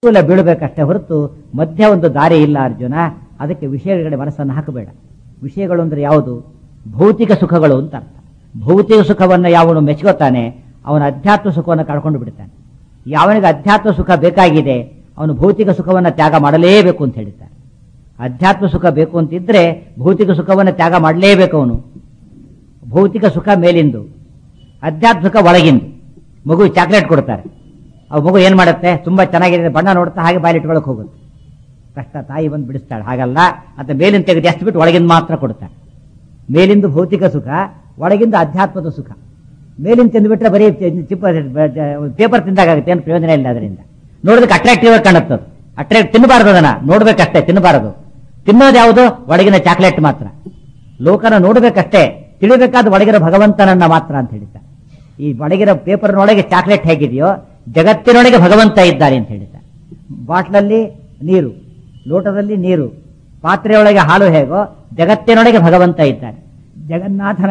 ಇಲ್ಲ ಬೀಳಬೇಕಷ್ಟೇ ಹೊರತು ಮಧ್ಯ ಒಂದು ದಾರಿ ಇಲ್ಲ ಅರ್ಜುನ ಅದಕ್ಕೆ ವಿಷಯಗಳ ಮನಸ್ಸನ್ನು ಹಾಕಬೇಡ ವಿಷಯಗಳು ಅಂದ್ರೆ ಯಾವುದು ಭೌತಿಕ ಸುಖಗಳು ಅಂತ ಅರ್ಥ ಭೌತಿಕ ಸುಖವನ್ನು ಯಾವನು ಮೆಚ್ಕೋತಾನೆ ಅವನ ಅಧ್ಯಾತ್ಮ ಸುಖವನ್ನು ಕಳ್ಕೊಂಡು ಬಿಡ್ತಾನೆ ಯಾವನಿಗೆ ಅಧ್ಯಾತ್ಮ ಸುಖ ಬೇಕಾಗಿದೆ ಅವನು ಭೌತಿಕ ಸುಖವನ್ನು ತ್ಯಾಗ ಮಾಡಲೇಬೇಕು ಅಂತ ಹೇಳ್ತಾನೆ ಅಧ್ಯಾತ್ಮ ಸುಖ ಬೇಕು ಅಂತಿದ್ರೆ ಭೌತಿಕ ಸುಖವನ್ನು ತ್ಯಾಗ ಮಾಡಲೇಬೇಕು ಅವನು ಭೌತಿಕ ಸುಖ ಮೇಲಿಂದು ಅಧ್ಯಾತ್ಮ ಸುಖ ಒಳಗಿಂದು ಮಗು ಚಾಕ್ಲೇಟ್ ಕೊಡ್ತಾರೆ ಅವ್ ಮಗು ಏನ್ ಮಾಡುತ್ತೆ ತುಂಬಾ ಚೆನ್ನಾಗಿದೆ ಬಣ್ಣ ನೋಡ್ತಾ ಹಾಗೆ ಬಾಯಲ್ಲಿ ಇಟ್ಕೊಳಕ್ ಹೋಗುತ್ತೆ ಕಷ್ಟ ತಾಯಿ ಬಂದು ಬಿಡಿಸ್ತಾಳೆ ಹಾಗಲ್ಲ ಅಂತ ಮೇಲಿಂದ ತೆಗೆದು ಎಷ್ಟು ಬಿಟ್ಟು ಒಳಗಿಂದ ಮಾತ್ರ ಕೊಡ್ತಾಳೆ ಮೇಲಿಂದ ಭೌತಿಕ ಸುಖ ಒಳಗಿಂದ ಅಧ್ಯಾತ್ಮದ ಸುಖ ಮೇಲಿಂದ ತಿಂದುಬಿಟ್ರೆ ಬರೀ ಚಿಪ್ಪ ಪೇಪರ್ ತಿಂದಾಗುತ್ತೆ ಏನು ಪ್ರಯೋಜನ ಇಲ್ಲ ಅದರಿಂದ ನೋಡೋದಕ್ಕೆ ಅಟ್ರಾಕ್ಟಿವ್ ಆಗಿ ಕಾಣುತ್ತೆ ಅಟ್ರಾಕ್ಟ್ ತಿನ್ನಬಾರದು ಅದನ್ನ ನೋಡ್ಬೇಕಷ್ಟೇ ತಿನ್ನಬಾರದು ತಿನ್ನೋದು ಯಾವುದು ಒಳಗಿನ ಚಾಕ್ಲೇಟ್ ಮಾತ್ರ ಲೋಕನ ನೋಡ್ಬೇಕಷ್ಟೇ ತಿಳಿಬೇಕಾದ ಒಳಗಿರೋ ಭಗವಂತನನ್ನ ಮಾತ್ರ ಅಂತ ಹೇಳಿದ್ದಾರೆ ಈ ಒಳಗಿರೋ ಪೇಪರ್ನೊಳಗೆ ಚಾಕ್ಲೇಟ್ ಹೇಗಿದೆಯೋ ಜಗತ್ತಿನೊಳಗೆ ಭಗವಂತ ಇದ್ದಾನೆ ಅಂತ ಹೇಳಿದ್ದಾರೆ ಬಾಟ್ಲಲ್ಲಿ ನೀರು ಲೋಟದಲ್ಲಿ ನೀರು ಪಾತ್ರೆಯೊಳಗೆ ಹಾಲು ಹೇಗೋ ಜಗತ್ತಿನೊಳಗೆ ಭಗವಂತ ಇದ್ದಾನೆ ಜಗನ್ನಾಥನ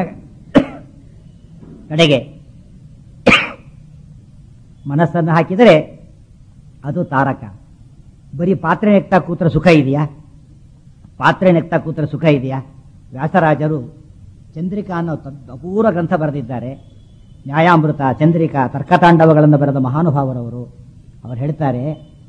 ಕಡೆಗೆ ಮನಸ್ಸನ್ನು ಹಾಕಿದರೆ ಅದು ತಾರಕ ಬರೀ ಪಾತ್ರೆ ನೆಕ್ತಾ ಕೂತ್ರ ಸುಖ ಇದೆಯಾ ಪಾತ್ರೆ ನೆಕ್ತಾ ಕೂತ್ರ ಸುಖ ಇದೆಯಾ ವ್ಯಾಸರಾಜರು ಚಂದ್ರಿಕಾ ಅನ್ನೋ ತದ್- ಅಪೂರ್ವ ಗ್ರಂಥ ಬರೆದಿದ್ದಾರೆ ನ್ಯಾಯಾಮೃತ ಚಂದ್ರಿಕಾ ತರ್ಕತಾಂಡವಗಳನ್ನು ಬರೆದ ಮಹಾನುಭಾವರವರು ಅವರು ಹೇಳ್ತಾರೆ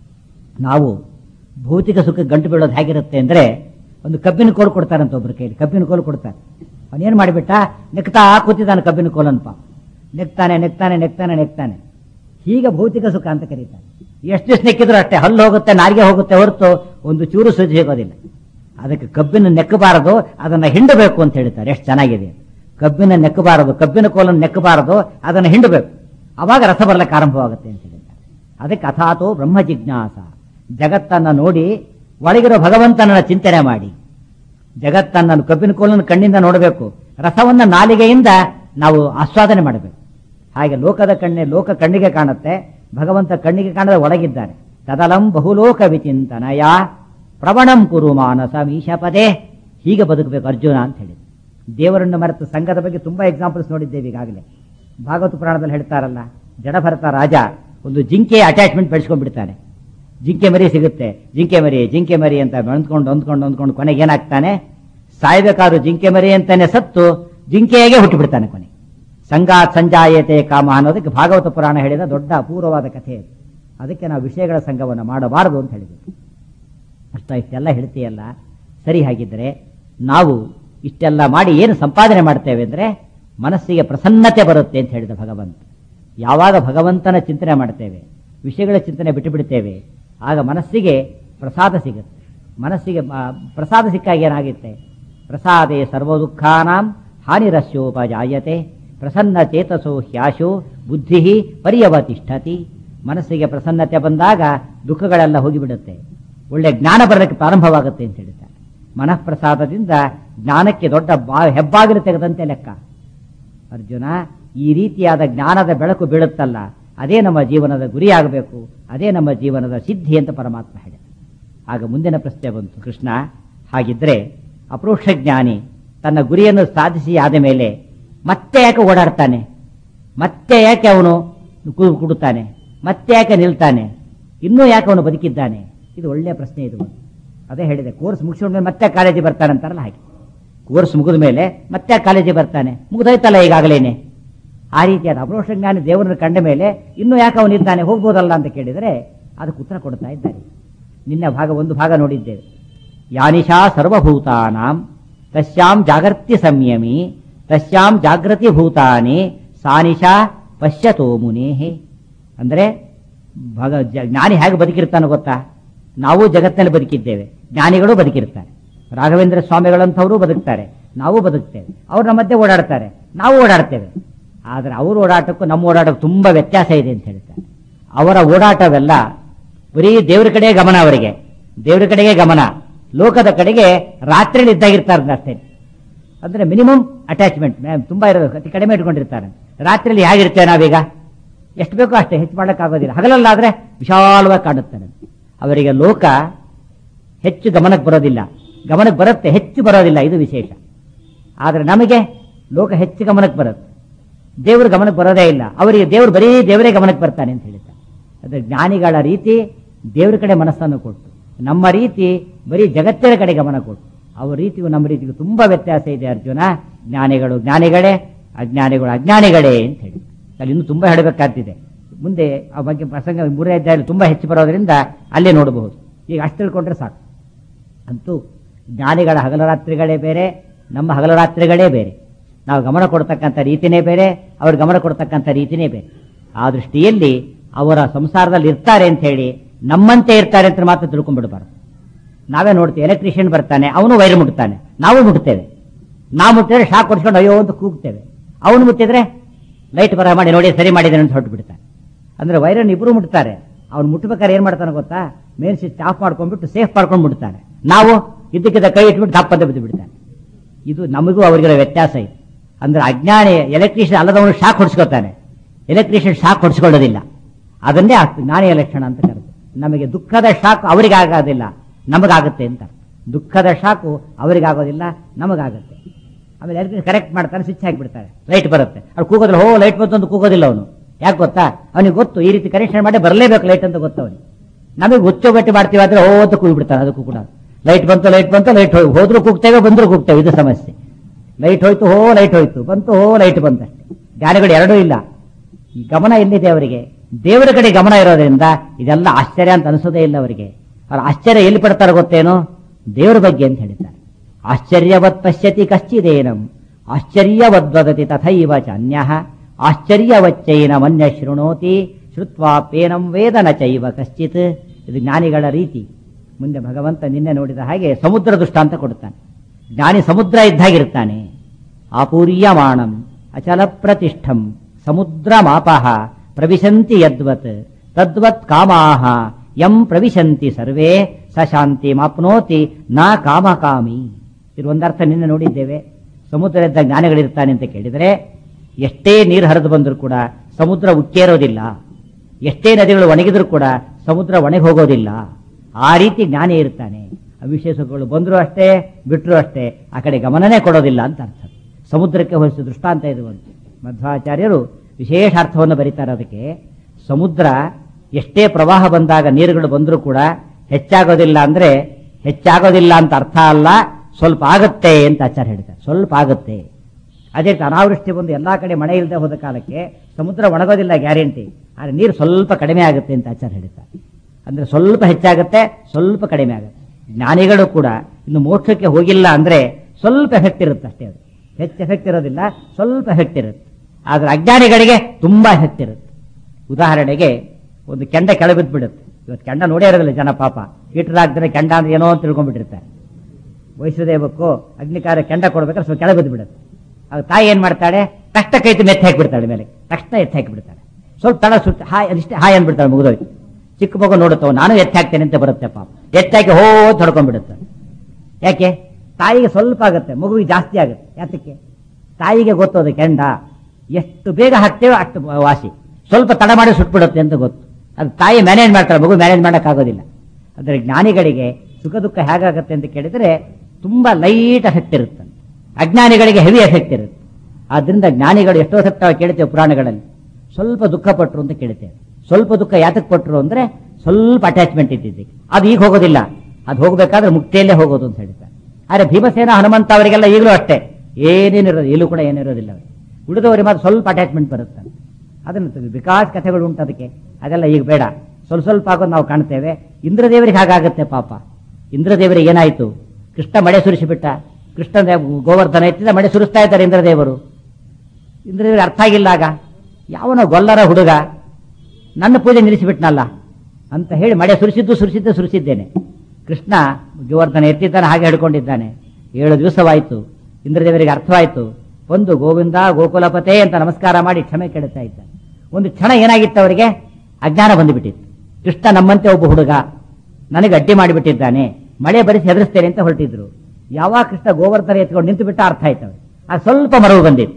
ನಾವು ಭೌತಿಕ ಸುಖ ಗಂಟು ಬೀಳೋದು ಹೇಗಿರುತ್ತೆ ಅಂದ್ರೆ ಒಂದು ಕಬ್ಬಿನ ಕೋಲು ಕೊಡ್ತಾರಂತ ಒಬ್ಬರ ಕೈಲಿ ಕಬ್ಬಿನ ಕೋಲು ಕೊಡ್ತಾರೆ ಅವನೇನ್ ಮಾಡಿಬಿಟ್ಟ ನೆಕ್ತಾ ಕೂತಿದ್ದಾನೆ ಕಬ್ಬಿನ ಕೋಲನ್ಪ ನೆಕ್ತಾನೆ ನೆಕ್ತಾನೆ ನೆಕ್ತಾನೆ ನೆಕ್ತಾನೆ ಹೀಗೆ ಭೌತಿಕ ಸುಖ ಅಂತ ಕರೀತಾರೆ ಎಷ್ಟು ದಿವಸ ನೆಕ್ಕಿದ್ರು ಅಷ್ಟೇ ಹಲ್ಲು ಹೋಗುತ್ತೆ ನಾರಿಗೆ ಹೋಗುತ್ತೆ ಹೊರತು ಒಂದು ಚೂರು ಸುದ್ದಿ ಸಿಗೋದಿಲ್ಲ ಅದಕ್ಕೆ ಕಬ್ಬಿನ ನೆಕ್ಕಬಾರದು ಅದನ್ನ ಹಿಂಡಬೇಕು ಅಂತ ಹೇಳ್ತಾರೆ ಎಷ್ಟು ಚೆನ್ನಾಗಿದೆ ಕಬ್ಬಿನ ನೆಕ್ಕಬಾರದು ಕಬ್ಬಿನ ಕೋಲನ್ನು ನೆಕ್ಕಬಾರದು ಅದನ್ನು ಹಿಂಡಬೇಕು ಅವಾಗ ರಸ ಬರ್ಲಿಕ್ಕೆ ಆರಂಭವಾಗುತ್ತೆ ಅಂತ ಹೇಳ್ತಾರೆ ಅದಕ್ಕೆ ಅಥಾತೋ ಬ್ರಹ್ಮ ಜಿಜ್ಞಾಸ ಜಗತ್ತನ್ನ ನೋಡಿ ಒಳಗಿರೋ ಭಗವಂತನನ್ನ ಚಿಂತನೆ ಮಾಡಿ ಜಗತ್ತನ್ನು ಕಬ್ಬಿನ ಕೋಲನ್ನು ಕಣ್ಣಿಂದ ನೋಡಬೇಕು ರಸವನ್ನ ನಾಲಿಗೆಯಿಂದ ನಾವು ಆಸ್ವಾದನೆ ಮಾಡಬೇಕು ಹಾಗೆ ಲೋಕದ ಕಣ್ಣೆ ಲೋಕ ಕಣ್ಣಿಗೆ ಕಾಣುತ್ತೆ ಭಗವಂತ ಕಣ್ಣಿಗೆ ಕಾಣದ ಒಳಗಿದ್ದಾನೆ ತದಲಂ ಬಹುಲೋಕ ವಿಚಿಂತನಯ ಪ್ರವಣಂ ಕುರು ಮಾನಸ ಮೀಶಪದೇ ಹೀಗೆ ಬದುಕಬೇಕು ಅರ್ಜುನ ಅಂತ ಹೇಳಿ ದೇವರನ್ನು ಮರೆತು ಸಂಘದ ಬಗ್ಗೆ ತುಂಬಾ ಎಕ್ಸಾಂಪಲ್ಸ್ ನೋಡಿದ್ದೇವೆ ಈಗಾಗಲೇ ಭಾಗವತ ಪುರಾಣದಲ್ಲಿ ಹೇಳ್ತಾರಲ್ಲ ಜಡಭರತ ರಾಜ ಒಂದು ಜಿಂಕೆ ಅಟ್ಯಾಚ್ಮೆಂಟ್ ಬೆಳೆಸ್ಕೊಂಡ್ಬಿಡ್ತಾನೆ ಜಿಂಕೆ ಮರಿ ಸಿಗುತ್ತೆ ಜಿಂಕೆ ಮರಿ ಜಿಂಕೆ ಮರಿ ಅಂತ ಹೊಂದ್ಕೊಂಡು ಹೊಂದ್ಕೊಂಡು ಹೊಂದ್ಕೊಂಡು ಕೊನೆಗೆ ಏನಾಗ್ತಾನೆ ಸಾಯ್ಬೇಕಾದ್ರೂ ಜಿಂಕೆ ಮರಿ ಅಂತಾನೆ ಸತ್ತು ಜಿಂಕೆಯಾಗೆ ಹುಟ್ಟುಬಿಡ್ತಾನೆ ಕೊನೆ ಸಂಗಾತ್ ಸಂಜಾಯತೆ ಕಾಮ ಅನ್ನೋದಕ್ಕೆ ಭಾಗವತ ಪುರಾಣ ಹೇಳಿದ ದೊಡ್ಡ ಅಪೂರ್ವವಾದ ಕಥೆ ಅದು ಅದಕ್ಕೆ ನಾವು ವಿಷಯಗಳ ಸಂಘವನ್ನು ಮಾಡಬಾರದು ಅಂತ ಹೇಳಿದ್ವಿ ಅಷ್ಟ ಇಷ್ಟೆಲ್ಲ ಹೇಳ್ತೀಯಲ್ಲ ಸರಿ ಹಾಗಿದ್ರೆ ನಾವು ಇಷ್ಟೆಲ್ಲ ಮಾಡಿ ಏನು ಸಂಪಾದನೆ ಮಾಡ್ತೇವೆ ಅಂದ್ರೆ ಮನಸ್ಸಿಗೆ ಪ್ರಸನ್ನತೆ ಬರುತ್ತೆ ಅಂತ ಹೇಳಿದ ಭಗವಂತ ಯಾವಾಗ ಭಗವಂತನ ಚಿಂತನೆ ಮಾಡ್ತೇವೆ ವಿಷಯಗಳ ಚಿಂತನೆ ಬಿಟ್ಟು ಬಿಡ್ತೇವೆ ಆಗ ಮನಸ್ಸಿಗೆ ಪ್ರಸಾದ ಸಿಗುತ್ತೆ ಮನಸ್ಸಿಗೆ ಆ, ಪ್ರಸಾದ ಸಿಕ್ಕಾಗ ಏನಾಗುತ್ತೆ ಪ್ರಸಾದೇ ಸರ್ವ ದುಃಖಾನಾಂ ಹಾನಿರಸ್ಯೋಪಜಾಯತೆ ಪ್ರಸನ್ನ ಚೇತಸೋ ಹ್ಯಾಶೋ ಬುದ್ಧಿ ಪರ್ಯವತಿಷ್ಠತಿ ಮನಸ್ಸಿಗೆ ಪ್ರಸನ್ನತೆ ಬಂದಾಗ ದುಃಖಗಳೆಲ್ಲ ಹೋಗಿಬಿಡುತ್ತೆ ಒಳ್ಳೆ ಜ್ಞಾನ ಬರಲಿಕ್ಕೆ ಪ್ರಾರಂಭವಾಗುತ್ತೆ ಅಂತ ಹೇಳ್ತಾರೆ ಮನಃಪ್ರಸಾದದಿಂದ ಜ್ಞಾನಕ್ಕೆ ದೊಡ್ಡ ಬಾ ಹೆಬ್ಬಾಗಿಲು ತೆಗೆದಂತೆ ಲೆಕ್ಕ ಅರ್ಜುನ ಈ ರೀತಿಯಾದ ಜ್ಞಾನದ ಬೆಳಕು ಬೀಳುತ್ತಲ್ಲ ಅದೇ ನಮ್ಮ ಜೀವನದ ಗುರಿಯಾಗಬೇಕು ಅದೇ ನಮ್ಮ ಜೀವನದ ಸಿದ್ಧಿ ಅಂತ ಪರಮಾತ್ಮ ಹೇಳಿದ ಆಗ ಮುಂದಿನ ಪ್ರಶ್ನೆ ಬಂತು ಕೃಷ್ಣ ಹಾಗಿದ್ರೆ ಅಪರೋಕ್ಷ ಜ್ಞಾನಿ ತನ್ನ ಗುರಿಯನ್ನು ಸಾಧಿಸಿ ಆದ ಮೇಲೆ ಮತ್ತೆ ಯಾಕೆ ಓಡಾಡ್ತಾನೆ ಮತ್ತೆ ಯಾಕೆ ಅವನು ಕು- ಕುಡುತ್ತಾನೆ ಮತ್ತೆ ಯಾಕೆ ನಿಲ್ತಾನೆ ಇನ್ನೂ ಯಾಕೆ ಅವನು ಬದುಕಿದ್ದಾನೆ ಇದು ಒಳ್ಳೆಯ ಪ್ರಶ್ನೆ ಇದು ಅದೇ ಹೇಳಿದೆ ಕೋರ್ಸ್ ಮುಗಿಸ್ಕೊಂಡ್ಮೇಲೆ ಮತ್ತೆ ಕಾಲೇಜಿಗೆ ಬರ್ತಾನೆ ಅಂತಾರಲ್ಲ ಹಾಗೆ ಕೋರ್ಸ್ ಮುಗಿದ ಮೇಲೆ ಮತ್ತೆ ಕಾಲೇಜಿಗೆ ಬರ್ತಾನೆ ಮುಗಿದೋಯ್ತಲ್ಲ ಈಗಾಗಲೇನೆ ಆ ರೀತಿಯಾದ ಅಪರೋಕ್ಷ ಜ್ಞಾನಿ ದೇವರನ್ನು ಕಂಡ ಮೇಲೆ ಇನ್ನೂ ಯಾಕೆ ಅವನಿದ್ದಾನೆ ಹೋಗ್ಬೋದಲ್ಲ ಅಂತ ಕೇಳಿದರೆ ಅದಕ್ಕೆ ಉತ್ತರ ಕೊಡ್ತಾ ಇದ್ದಾರೆ ನಿನ್ನೆ ಭಾಗ ಒಂದು ಭಾಗ ನೋಡಿದ್ದೇವೆ ಯಾನಿಶಾ ಸರ್ವಭೂತಾನಾಂ ತಸ್ಯಾಂ ಜಾಗರ್ತಿ ಸಂಯಮಿ ತಸ್ಯಾಂ ಜಾಗೃತಿ ಭೂತಾನಿ ಸಾನಿಶಾ ಪಶ್ಯತೋ ಮುನೇಹೆ ಅಂದರೆ ಭಗ ಜ- ಜ್ಞಾನಿ ಹೇಗೆ ಬದುಕಿರ್ತಾನೆ ಗೊತ್ತಾ ನಾವು ಜಗತ್ತಿನಲ್ಲಿ ಬದುಕಿದ್ದೇವೆ ಜ್ಞಾನಿಗಳು ಬದುಕಿರ್ತಾರೆ ರಾಘವೇಂದ್ರ ಸ್ವಾಮಿಗಳಂಥವರು ಬದುಕ್ತಾರೆ ನಾವು ಬದುಕ್ತೇವೆ ಅವ್ರು ನಮ್ಮ ಮಧ್ಯೆ ಓಡಾಡ್ತಾರೆ ನಾವು ಓಡಾಡ್ತೇವೆ ಆದರೆ ಅವ್ರ ಓಡಾಟಕ್ಕೂ ನಮ್ಮ ಓಡಾಟಕ್ಕೂ ತುಂಬಾ ವ್ಯತ್ಯಾಸ ಇದೆ ಅಂತ ಹೇಳ್ತಾರೆ ಅವರ ಓಡಾಟವೆಲ್ಲ ಬರೀ ದೇವ್ರ ಕಡೆ ಗಮನ ಅವರಿಗೆ ದೇವ್ರ ಕಡೆಗೆ ಗಮನ ಲೋಕದ ಕಡೆಗೆ ರಾತ್ರಿಯಲ್ಲಿ ಇದ್ದಾಗಿರ್ತಾರೆ ಅಷ್ಟೇ ಅಂದ್ರೆ ಮಿನಿಮಮ್ ಅಟ್ಯಾಚ್ಮೆಂಟ್ ತುಂಬಾ ಇರೋದು ಅತಿ ಕಡಿಮೆ ಇಟ್ಕೊಂಡಿರ್ತಾರೆ ರಾತ್ರಿಯಲ್ಲಿ ಹೇಗಿರ್ತೇವೆ ನಾವೀಗ ಎಷ್ಟು ಬೇಕೋ ಅಷ್ಟೇ ಹೆಚ್ಚು ಮಾಡೋಕ್ಕಾಗೋದಿಲ್ಲ ಹಗಲಲ್ಲಾದ್ರೆ ವಿಶಾಲವಾಗಿ ಕಾಣುತ್ತಾನೆ ಅವರಿಗೆ ಲೋಕ ಹೆಚ್ಚು ಗಮನಕ್ಕೆ ಬರೋದಿಲ್ಲ ಗಮನಕ್ಕೆ ಬರುತ್ತೆ ಹೆಚ್ಚು ಬರೋದಿಲ್ಲ ಇದು ವಿಶೇಷ ಆದರೆ ನಮಗೆ ಲೋಕ ಹೆಚ್ಚು ಗಮನಕ್ಕೆ ಬರುತ್ತೆ ದೇವರು ಗಮನಕ್ಕೆ ಬರೋದೇ ಇಲ್ಲ ಅವರಿಗೆ ದೇವರು ಬರೀ ದೇವರೇ ಗಮನಕ್ಕೆ ಬರ್ತಾನೆ ಅಂತ ಹೇಳ್ತಾರೆ ಅದು ಜ್ಞಾನಿಗಳ ರೀತಿ ದೇವರ ಕಡೆ ಮನಸ್ಸನ್ನು ಕೊಟ್ಟು ನಮ್ಮ ರೀತಿ ಬರೀ ಜಗತ್ತಿನ ಕಡೆ ಗಮನ ಕೊಟ್ಟು ಅವ್ರ ರೀತಿಗೂ ನಮ್ಮ ರೀತಿಗೂ ತುಂಬಾ ವ್ಯತ್ಯಾಸ ಇದೆ ಅರ್ಜುನ ಜ್ಞಾನಿಗಳು ಜ್ಞಾನಿಗಳೇ ಅಜ್ಞಾನಿಗಳು ಅಜ್ಞಾನಿಗಳೇ ಅಂತ ಹೇಳಿ ಅಲ್ಲಿ ಇನ್ನೂ ತುಂಬಾ ಹೇಳಬೇಕಾಗ್ತಿದೆ ಮುಂದೆ ಆ ಬಗ್ಗೆ ಪ್ರಸಂಗ ಮೂರನೇ ಅಧ್ಯಾಯದಲ್ಲಿ ತುಂಬಾ ಹೆಚ್ಚು ಬರೋದ್ರಿಂದ ಅಲ್ಲೇ ನೋಡಬಹುದು ಈಗ ಅಷ್ಟು ತಿಳ್ಕೊಂಡ್ರೆ ಸಾಕು ಅಂತೂ ಜ್ಞಾನಿಗಳ ಹಗಲರಾತ್ರಿಗಳೇ ಬೇರೆ ನಮ್ಮ ಹಗಲರಾತ್ರಿಗಳೇ ಬೇರೆ ನಾವು ಗಮನ ಕೊಡ್ತಕ್ಕಂಥ ರೀತಿನೇ ಬೇರೆ ಅವ್ರು ಗಮನ ಕೊಡ್ತಕ್ಕಂಥ ರೀತಿನೇ ಬೇರೆ ಆ ದೃಷ್ಟಿಯಲ್ಲಿ ಅವರ ಸಂಸಾರದಲ್ಲಿ ಇರ್ತಾರೆ ಅಂತ ಹೇಳಿ ನಮ್ಮಂತೆ ಇರ್ತಾರೆ ಅಂತ ಮಾತ್ರ ತಿಳ್ಕೊಂಡ್ಬಿಡ್ಬಾರ್ದು ನಾವೇ ನೋಡ್ತೀವಿ ಎಲೆಕ್ಟ್ರಿಷಿಯನ್ ಬರ್ತಾನೆ ಅವನು ವೈರ್ ಮುಟ್ತಾನೆ ನಾವು ಮುಟ್ತೇವೆ ನಾವು ಮುಟ್ಟಿದ್ರೆ ಶಾಕ್ ಕೊಡ್ಸ್ಕೊಂಡು ಅಯ್ಯೋ ಅಂತ ಕೂಗ್ತೇವೆ ಅವನು ಮುಟ್ಟಿದ್ರೆ ಲೈಟ್ ಬರ ಮಾಡಿ ನೋಡಿ ಸರಿ ಮಾಡಿದ್ದೇನೆ ಅಂತ ಹೊರಟು ಬಿಡ್ತಾನೆ ಅಂದ್ರೆ ವೈರನ್ ಇಬ್ರು ಮುಟ್ತಾರೆ ಅವ್ನು ಮುಟ್ಬೇಕಾದ್ರೆ ಏನ್ ಮಾಡ್ತಾನೆ ಗೊತ್ತಾ ಮೇನ್ ಸ್ವಿಚ್ ಆಫ್ ಮಾಡ್ಕೊಂಡ್ಬಿಟ್ಟು ಸೇಫ್ ಮಾಡ್ಕೊಂಡು ಬಿಡ್ತಾನೆ ನಾವು ಇದಕ್ಕಿದ್ದ ಕೈ ಇಟ್ಬಿಟ್ಟು ತಪ್ಪಂತ ಬಿದ್ದು ಬಿಡ್ತಾನೆ ಇದು ನಮಗೂ ಅವರಿಗಿರೋ ವ್ಯತ್ಯಾಸ ಇದೆ ಅಂದ್ರೆ ಅಜ್ಞಾನಿ ಎಲೆಕ್ಟ್ರಿಷಿಯನ್ ಅಲ್ಲದವನು ಶಾಕ್ ಹೊಡ್ಸ್ಕೊತಾನೆ ಎಲೆಕ್ಟ್ರಿಷಿಯನ್ ಶಾಕ್ ಹೊಡ್ಸ್ಕೊಳ್ಳೋದಿಲ್ಲ ಅದನ್ನೇ ಆ ಜ್ಞಾನಿಯ ಲಕ್ಷಣ ಅಂತ ಕರೆದು ನಮಗೆ ದುಃಖದ ಶಾಕ್ ಅವರಿಗಾಗೋದಿಲ್ಲ ನಮಗಾಗುತ್ತೆ ಅಂತ ದುಃಖದ ಶಾಕು ಅವರಿಗಾಗೋದಿಲ್ಲ ನಮಗಾಗುತ್ತೆ ಆಮೇಲೆ ಎಲೆಕ್ಟ್ರಿಷಿಯನ್ ಕರೆಕ್ಟ್ ಮಾಡ್ತಾನೆ ಸ್ವಿಚ್ ಹಾಕಿಬಿಡ್ತಾರೆ ಲೈಟ್ ಬರುತ್ತೆ ಅವ್ರು ಕೂಗೋದಿಲ್ಲ ಹೋ ಲೈಟ್ ಬಂತು ಅಂತ ಕೂಗೋದಿಲ್ಲ ಅವನು ಯಾಕೆ ಗೊತ್ತಾ ಅವನಿಗೆ ಗೊತ್ತು ಈ ರೀತಿ ಕನೆಕ್ಷನ್ ಮಾಡಿ ಬರಲೇಬೇಕು ಲೈಟ್ ಅಂತ ಗೊತ್ತು ಅವನಿಗೆ ನಮಗೆ ಹುಚ್ಚು ಗಟ್ಟಿ ಮಾಡ್ತೀವಿ ಆದ್ರೆ ಹೋ ಅಂತ ಕೂಗ್ಬಿಡ್ತಾನೆ ಅದಕ್ಕೂ ಕೂಡ ಲೈಟ್ ಬಂತು ಲೈಟ್ ಬಂತು ಲೈಟ್ ಹೋದ್ರು ಕೂಗ್ತೇವೆ ಬಂದ್ರು ಕೂಗ್ತೇವೆ ಇದು ಸಮಸ್ಯೆ ಲೈಟ್ ಹೋಯ್ತು ಹೋ ಲೈಟ್ ಹೋಯ್ತು ಬಂತು ಹೋ ಲೈಟ್ ಬಂತಷ್ಟೆ ಗಾಡಿಗಳು ಎರಡೂ ಇಲ್ಲ ಈ ಗಮನ ಎಲ್ಲಿದೆ ಅವರಿಗೆ ದೇವರ ಕಡೆ ಗಮನ ಇರೋದ್ರಿಂದ ಇದೆಲ್ಲ ಆಶ್ಚರ್ಯ ಅಂತ ಅನಿಸೋದೇ ಇಲ್ಲ ಅವರಿಗೆ ಅವ್ರ ಆಶ್ಚರ್ಯ ಎಲ್ಲಿ ಪಡ್ತಾರೆ ಗೊತ್ತೇನೋ ದೇವರ ಬಗ್ಗೆ ಅಂತ ಹೇಳಿದ್ದಾರೆ ಆಶ್ಚರ್ಯವತ್ ಪಶ್ಯತಿ ಕಶ್ಚಿದೇನಂ ಆಶ್ಚರ್ಯವದ್ವದತಿ ತಥೈವ ಚ ಅನ್ಯ ಆಶ್ಚರ್ಯವಚ್ಚೈನ ಮನ್ಯ ಶೃಣೋತಿ ಶ್ರುತ್ವಾಪೇನಂ ವೇದನ ಚೈವ ಕಶ್ಚಿತ್ ಇದು ಜ್ಞಾನಿಗಳ ರೀತಿ ಮುಂದೆ ಭಗವಂತ ನಿನ್ನೆ ನೋಡಿದ ಹಾಗೆ ಸಮುದ್ರ ದೃಷ್ಟಾಂತ ಕೊಡುತ್ತಾನೆ ಜ್ಞಾನಿ ಸಮುದ್ರ ಇದ್ದಾಗಿರ್ತಾನೆ ಆಪೂರ್ಯಮಾಣಂ ಅಚಲ ಪ್ರತಿಷ್ಠಂ ಸಮುದ್ರ ಮಾಪಃ ಪ್ರವಿಶಂತಿ ಯದ್ವತ್ ತದ್ವತ್ ಕಾಮಾಹ ಯಂ ಪ್ರವಿಶಂತಿ ಸರ್ವೇ ಸ ಶಾಂತಿ ಮಾಪ್ನೋತಿ ನಾ ಕಾಮಕಾಮಿ ಇದು ಒಂದರ್ಥ ನಿನ್ನೆ ನೋಡಿದ್ದೇವೆ ಸಮುದ್ರದ ಜ್ಞಾನಿಗಳಿರ್ತಾನೆ ಅಂತ ಕೇಳಿದರೆ ಎಷ್ಟೇ ನೀರು ಹರಿದು ಬಂದರೂ ಕೂಡ ಸಮುದ್ರ ಉಕ್ಕೇರೋದಿಲ್ಲ ಎಷ್ಟೇ ನದಿಗಳು ಒಣಗಿದ್ರೂ ಕೂಡ ಸಮುದ್ರ ಒಣಗಿ ಹೋಗೋದಿಲ್ಲ ಆ ರೀತಿ ಜ್ಞಾನಿ ಇರ್ತಾನೆ ಅವಿಶೇಷಗಳು ಬಂದರೂ ಅಷ್ಟೇ ಬಿಟ್ಟರು ಅಷ್ಟೇ ಆ ಕಡೆ ಗಮನನೇ ಕೊಡೋದಿಲ್ಲ ಅಂತ ಅರ್ಥ ಸಮುದ್ರಕ್ಕೆ ಹೋಲಿಸಿ ದೃಷ್ಟಾಂತ ಇದು ಅಂತ ಮಧ್ವಾಚಾರ್ಯರು ವಿಶೇಷ ಅರ್ಥವನ್ನು ಬರೀತಾರೆ ಅದಕ್ಕೆ ಸಮುದ್ರ ಎಷ್ಟೇ ಪ್ರವಾಹ ಬಂದಾಗ ನೀರುಗಳು ಬಂದರೂ ಕೂಡ ಹೆಚ್ಚಾಗೋದಿಲ್ಲ ಅಂದ್ರೆ ಹೆಚ್ಚಾಗೋದಿಲ್ಲ ಅಂತ ಅರ್ಥ ಅಲ್ಲ ಸ್ವಲ್ಪ ಆಗುತ್ತೆ ಅಂತ ಆಚಾರ್ಯ ಹೇಳ್ತಾರೆ ಸ್ವಲ್ಪ ಆಗುತ್ತೆ ಅದೇ ರೀತಿ ಅನಾವೃಷ್ಟಿ ಬಂದು ಎಲ್ಲಾ ಕಡೆ ಮಳೆ ಇಲ್ಲದೆ ಹೋದ ಕಾಲಕ್ಕೆ ಸಮುದ್ರ ಒಣಗೋದಿಲ್ಲ ಗ್ಯಾರಂಟಿ ಆದರೆ ನೀರು ಸ್ವಲ್ಪ ಕಡಿಮೆ ಆಗುತ್ತೆ ಅಂತ ಆಚಾರ್ಯ ಹೇಳ್ತಾರೆ ಅಂದ್ರೆ ಸ್ವಲ್ಪ ಹೆಚ್ಚಾಗುತ್ತೆ ಸ್ವಲ್ಪ ಕಡಿಮೆ ಆಗುತ್ತೆ ಜ್ಞಾನಿಗಳು ಕೂಡ ಇನ್ನು ಮೋಕ್ಷಕ್ಕೆ ಹೋಗಿಲ್ಲ ಅಂದ್ರೆ ಸ್ವಲ್ಪ ಎಫೆಕ್ಟ್ ಇರುತ್ತೆ ಅಷ್ಟೇ ಅದು ಹೆಚ್ಚು ಎಫೆಕ್ಟ್ ಇರೋದಿಲ್ಲ ಸ್ವಲ್ಪ ಎಫೆಕ್ಟ್ ಇರುತ್ತೆ ಆದ್ರೆ ಅಜ್ಞಾನಿಗಳಿಗೆ ತುಂಬಾ ಎಫೆಕ್ಟ್ ಇರುತ್ತೆ ಉದಾಹರಣೆಗೆ ಒಂದು ಕೆಂಡ ಕೆಳಬಿದ್ದು ಬಿಡುತ್ತೆ ಇವತ್ತು ಕೆಂಡ ನೋಡೇ ಇರೋದಿಲ್ಲ ಜನ ಪಾಪ ಹೀಟರ್ ಹಾಕ್ತಾರೆ ಕೆಂಡ ಅಂದ್ರೆ ಏನೋ ಅಂತ ತಿಳ್ಕೊಂಡ್ಬಿಟ್ಟಿರ್ತಾರೆ ವೈಷ್ಣದೇವಕ್ಕೂ ಅಗ್ನಿಕಾರ ಕೆಂಡ ಕೊಡ್ಬೇಕಾದ್ರೆ ಸ್ವಲ್ಪ ಕೆಳಗೆ ಬಿದ್ದು ಬಿಡುತ್ತೆ ಆಗ ತಾಯಿ ಏನ್ ಮಾಡ್ತಾಳೆ ಕಷ್ಟ ಕೈತು ಮೆತ್ತಿ ಹಾಕಿಬಿಡ್ತಾಳೆ ಮೇಲೆ ತಕ್ಷಣ ಎತ್ತಿ ಹಾಕಿಬಿಡ್ತಾಳೆ ಸ್ವಲ್ಪ ತಡ ಸುತ್ತ ಹಾಯ್ ಅದಿಷ್ಟೇ ಹಾಯ್ ಅಂದ್ಬಿಡ್ತಾಳೆ ಮುಗಿದೋಯ್ತು ಚಿಕ್ಕ ಮಗು ನೋಡುತ್ತವ ನಾನು ಎತ್ತಿ ಹಾಕ್ತೇನೆ ಅಂತ ಬರುತ್ತೆ ಪಾಪ ಎತ್ತಾಕಿ ಹೋ ತೊಡ್ಕೊಂಡ್ಬಿಡುತ್ತೆ ಯಾಕೆ ತಾಯಿಗೆ ಸ್ವಲ್ಪ ಆಗುತ್ತೆ ಮಗುವಿಗೆ ಜಾಸ್ತಿ ಆಗುತ್ತೆ ಯಾತಕ್ಕೆ ತಾಯಿಗೆ ಗೊತ್ತೋದು ಕೆಂಡ ಎಷ್ಟು ಬೇಗ ಹಾಕ್ತೇವೆ ಅಷ್ಟು ವಾಸಿ ಸ್ವಲ್ಪ ತಡ ಮಾಡಿ ಸುಟ್ಬಿಡುತ್ತೆ ಅಂತ ಗೊತ್ತು ಅದು ತಾಯಿ ಮ್ಯಾನೇಜ್ ಮಾಡ್ತಾಳೆ ಮಗು ಮ್ಯಾನೇಜ್ ಮಾಡೋಕ್ಕಾಗೋದಿಲ್ಲ ಆದರೆ ಜ್ಞಾನಿಗಳಿಗೆ ಸುಖ ದುಃಖ ಹೇಗಾಗುತ್ತೆ ಅಂತ ಕೇಳಿದ್ರೆ ತುಂಬಾ ಲೈಟ್ ಎಫೆಕ್ಟ್ ಇರುತ್ತೆ ಅಜ್ಞಾನಿಗಳಿಗೆ ಹೆವಿ ಎಫೆಕ್ಟ್ ಇರುತ್ತೆ ಆದ್ರಿಂದ ಜ್ಞಾನಿಗಳು ಎಷ್ಟೋ ಸತ್ತ ಕೇಳ್ತೇವೆ ಪುರಾಣಗಳಲ್ಲಿ ಸ್ವಲ್ಪ ದುಃಖ ಪಟ್ರು ಅಂತ ಕೇಳ್ತೇವೆ ಸ್ವಲ್ಪ ದುಃಖ ಯಾತಕ್ಕೆ ಪಟ್ರು ಅಂದ್ರೆ ಸ್ವಲ್ಪ ಅಟ್ಯಾಚ್ಮೆಂಟ್ ಇದ್ದಿದ್ದಕ್ಕೆ ಅದು ಈಗ ಹೋಗೋದಿಲ್ಲ ಅದು ಹೋಗಬೇಕಾದ್ರೆ ಮುಕ್ತಿಯಲ್ಲೇ ಹೋಗೋದು ಅಂತ ಹೇಳ್ತಾರೆ ಆದ್ರೆ ಭೀಮಸೇನ ಹನುಮಂತ ಅವರಿಗೆಲ್ಲ ಈಗಲೂ ಅಷ್ಟೇ ಏನೇನಿರೋದು ಇಲ್ಲೂ ಕೂಡ ಏನಿರೋದಿಲ್ಲ ಅವರಿಗೆ ಉಳಿದವರಿಗೆ ಮಾತ್ರ ಸ್ವಲ್ಪ ಅಟ್ಯಾಚ್ಮೆಂಟ್ ಬರುತ್ತೆ ಅದನ್ನು ವಿಕಾಸ್ ಕಥೆಗಳು ಉಂಟು ಅದಕ್ಕೆ ಅದೆಲ್ಲ ಈಗ ಬೇಡ ಸ್ವಲ್ಪ ಸ್ವಲ್ಪ ಆಗೋದು ನಾವು ಕಾಣ್ತೇವೆ ಇಂದ್ರದೇವರಿಗೆ ಹಾಗಾಗತ್ತೆ ಪಾಪ ಇಂದ್ರದೇವರಿಗೆ ಏನಾಯ್ತು ಕೃಷ್ಣ ಮಳೆ ಸುರಿಸಿಬಿಟ್ಟ ಕೃಷ್ಣ ಗೋವರ್ಧನ ಎತ್ತಿದ ಮಳೆ ಸುರಿಸ್ತಾ ಇದ್ದಾರೆ ಇಂದ್ರದೇವರು ಇಂದ್ರದೇವರಿಗೆ ಅರ್ಥ ಆಗಿಲ್ಲ ಆಗ ಯಾವನೋ ಗೊಲ್ಲರ ಹುಡುಗ ನನ್ನ ಪೂಜೆ ನಿಲ್ಲಿಸಿಬಿಟ್ನಲ್ಲ ಅಂತ ಹೇಳಿ ಮಳೆ ಸುರಿಸಿದ್ದು ಸುರಿಸಿದ್ದು ಸುರಿಸಿದ್ದೇನೆ ಕೃಷ್ಣ ಗೋವರ್ಧನ ಎತ್ತಿದ್ದಾನೆ ಹಾಗೆ ಹಿಡ್ಕೊಂಡಿದ್ದಾನೆ ಏಳು ದಿವಸವಾಯಿತು ಇಂದ್ರದೇವರಿಗೆ ಅರ್ಥವಾಯಿತು ಒಂದು ಗೋವಿಂದ ಗೋಕುಲಪತೆ ಅಂತ ನಮಸ್ಕಾರ ಮಾಡಿ ಕ್ಷಮೆ ಕೇಳುತ್ತಾ ಇದ್ದಾನೆ ಒಂದು ಕ್ಷಣ ಏನಾಗಿತ್ತು ಅವರಿಗೆ ಅಜ್ಞಾನ ಬಂದುಬಿಟ್ಟಿತ್ತು ಕೃಷ್ಣ ನಮ್ಮಂತೆ ಒಬ್ಬ ಹುಡುಗ ನನಗೆ ಅಡ್ಡಿ ಮಾಡಿಬಿಟ್ಟಿದ್ದಾನೆ ಮಳೆ ಬರಿಸಿ ಹೆದರಿಸ್ತೇನೆ ಅಂತ ಹೊರಟಿದ್ರು ಯಾವಾಗ ಕೃಷ್ಣ ಗೋವರ್ಧನ ಎತ್ಕೊಂಡು ನಿಂತು ಬಿಟ್ಟ ಅರ್ಥ ಆಯ್ತು ಅವ್ರಿಗೆ ಆ ಸ್ವಲ್ಪ ಮರವು ಬಂದಿತ್ತು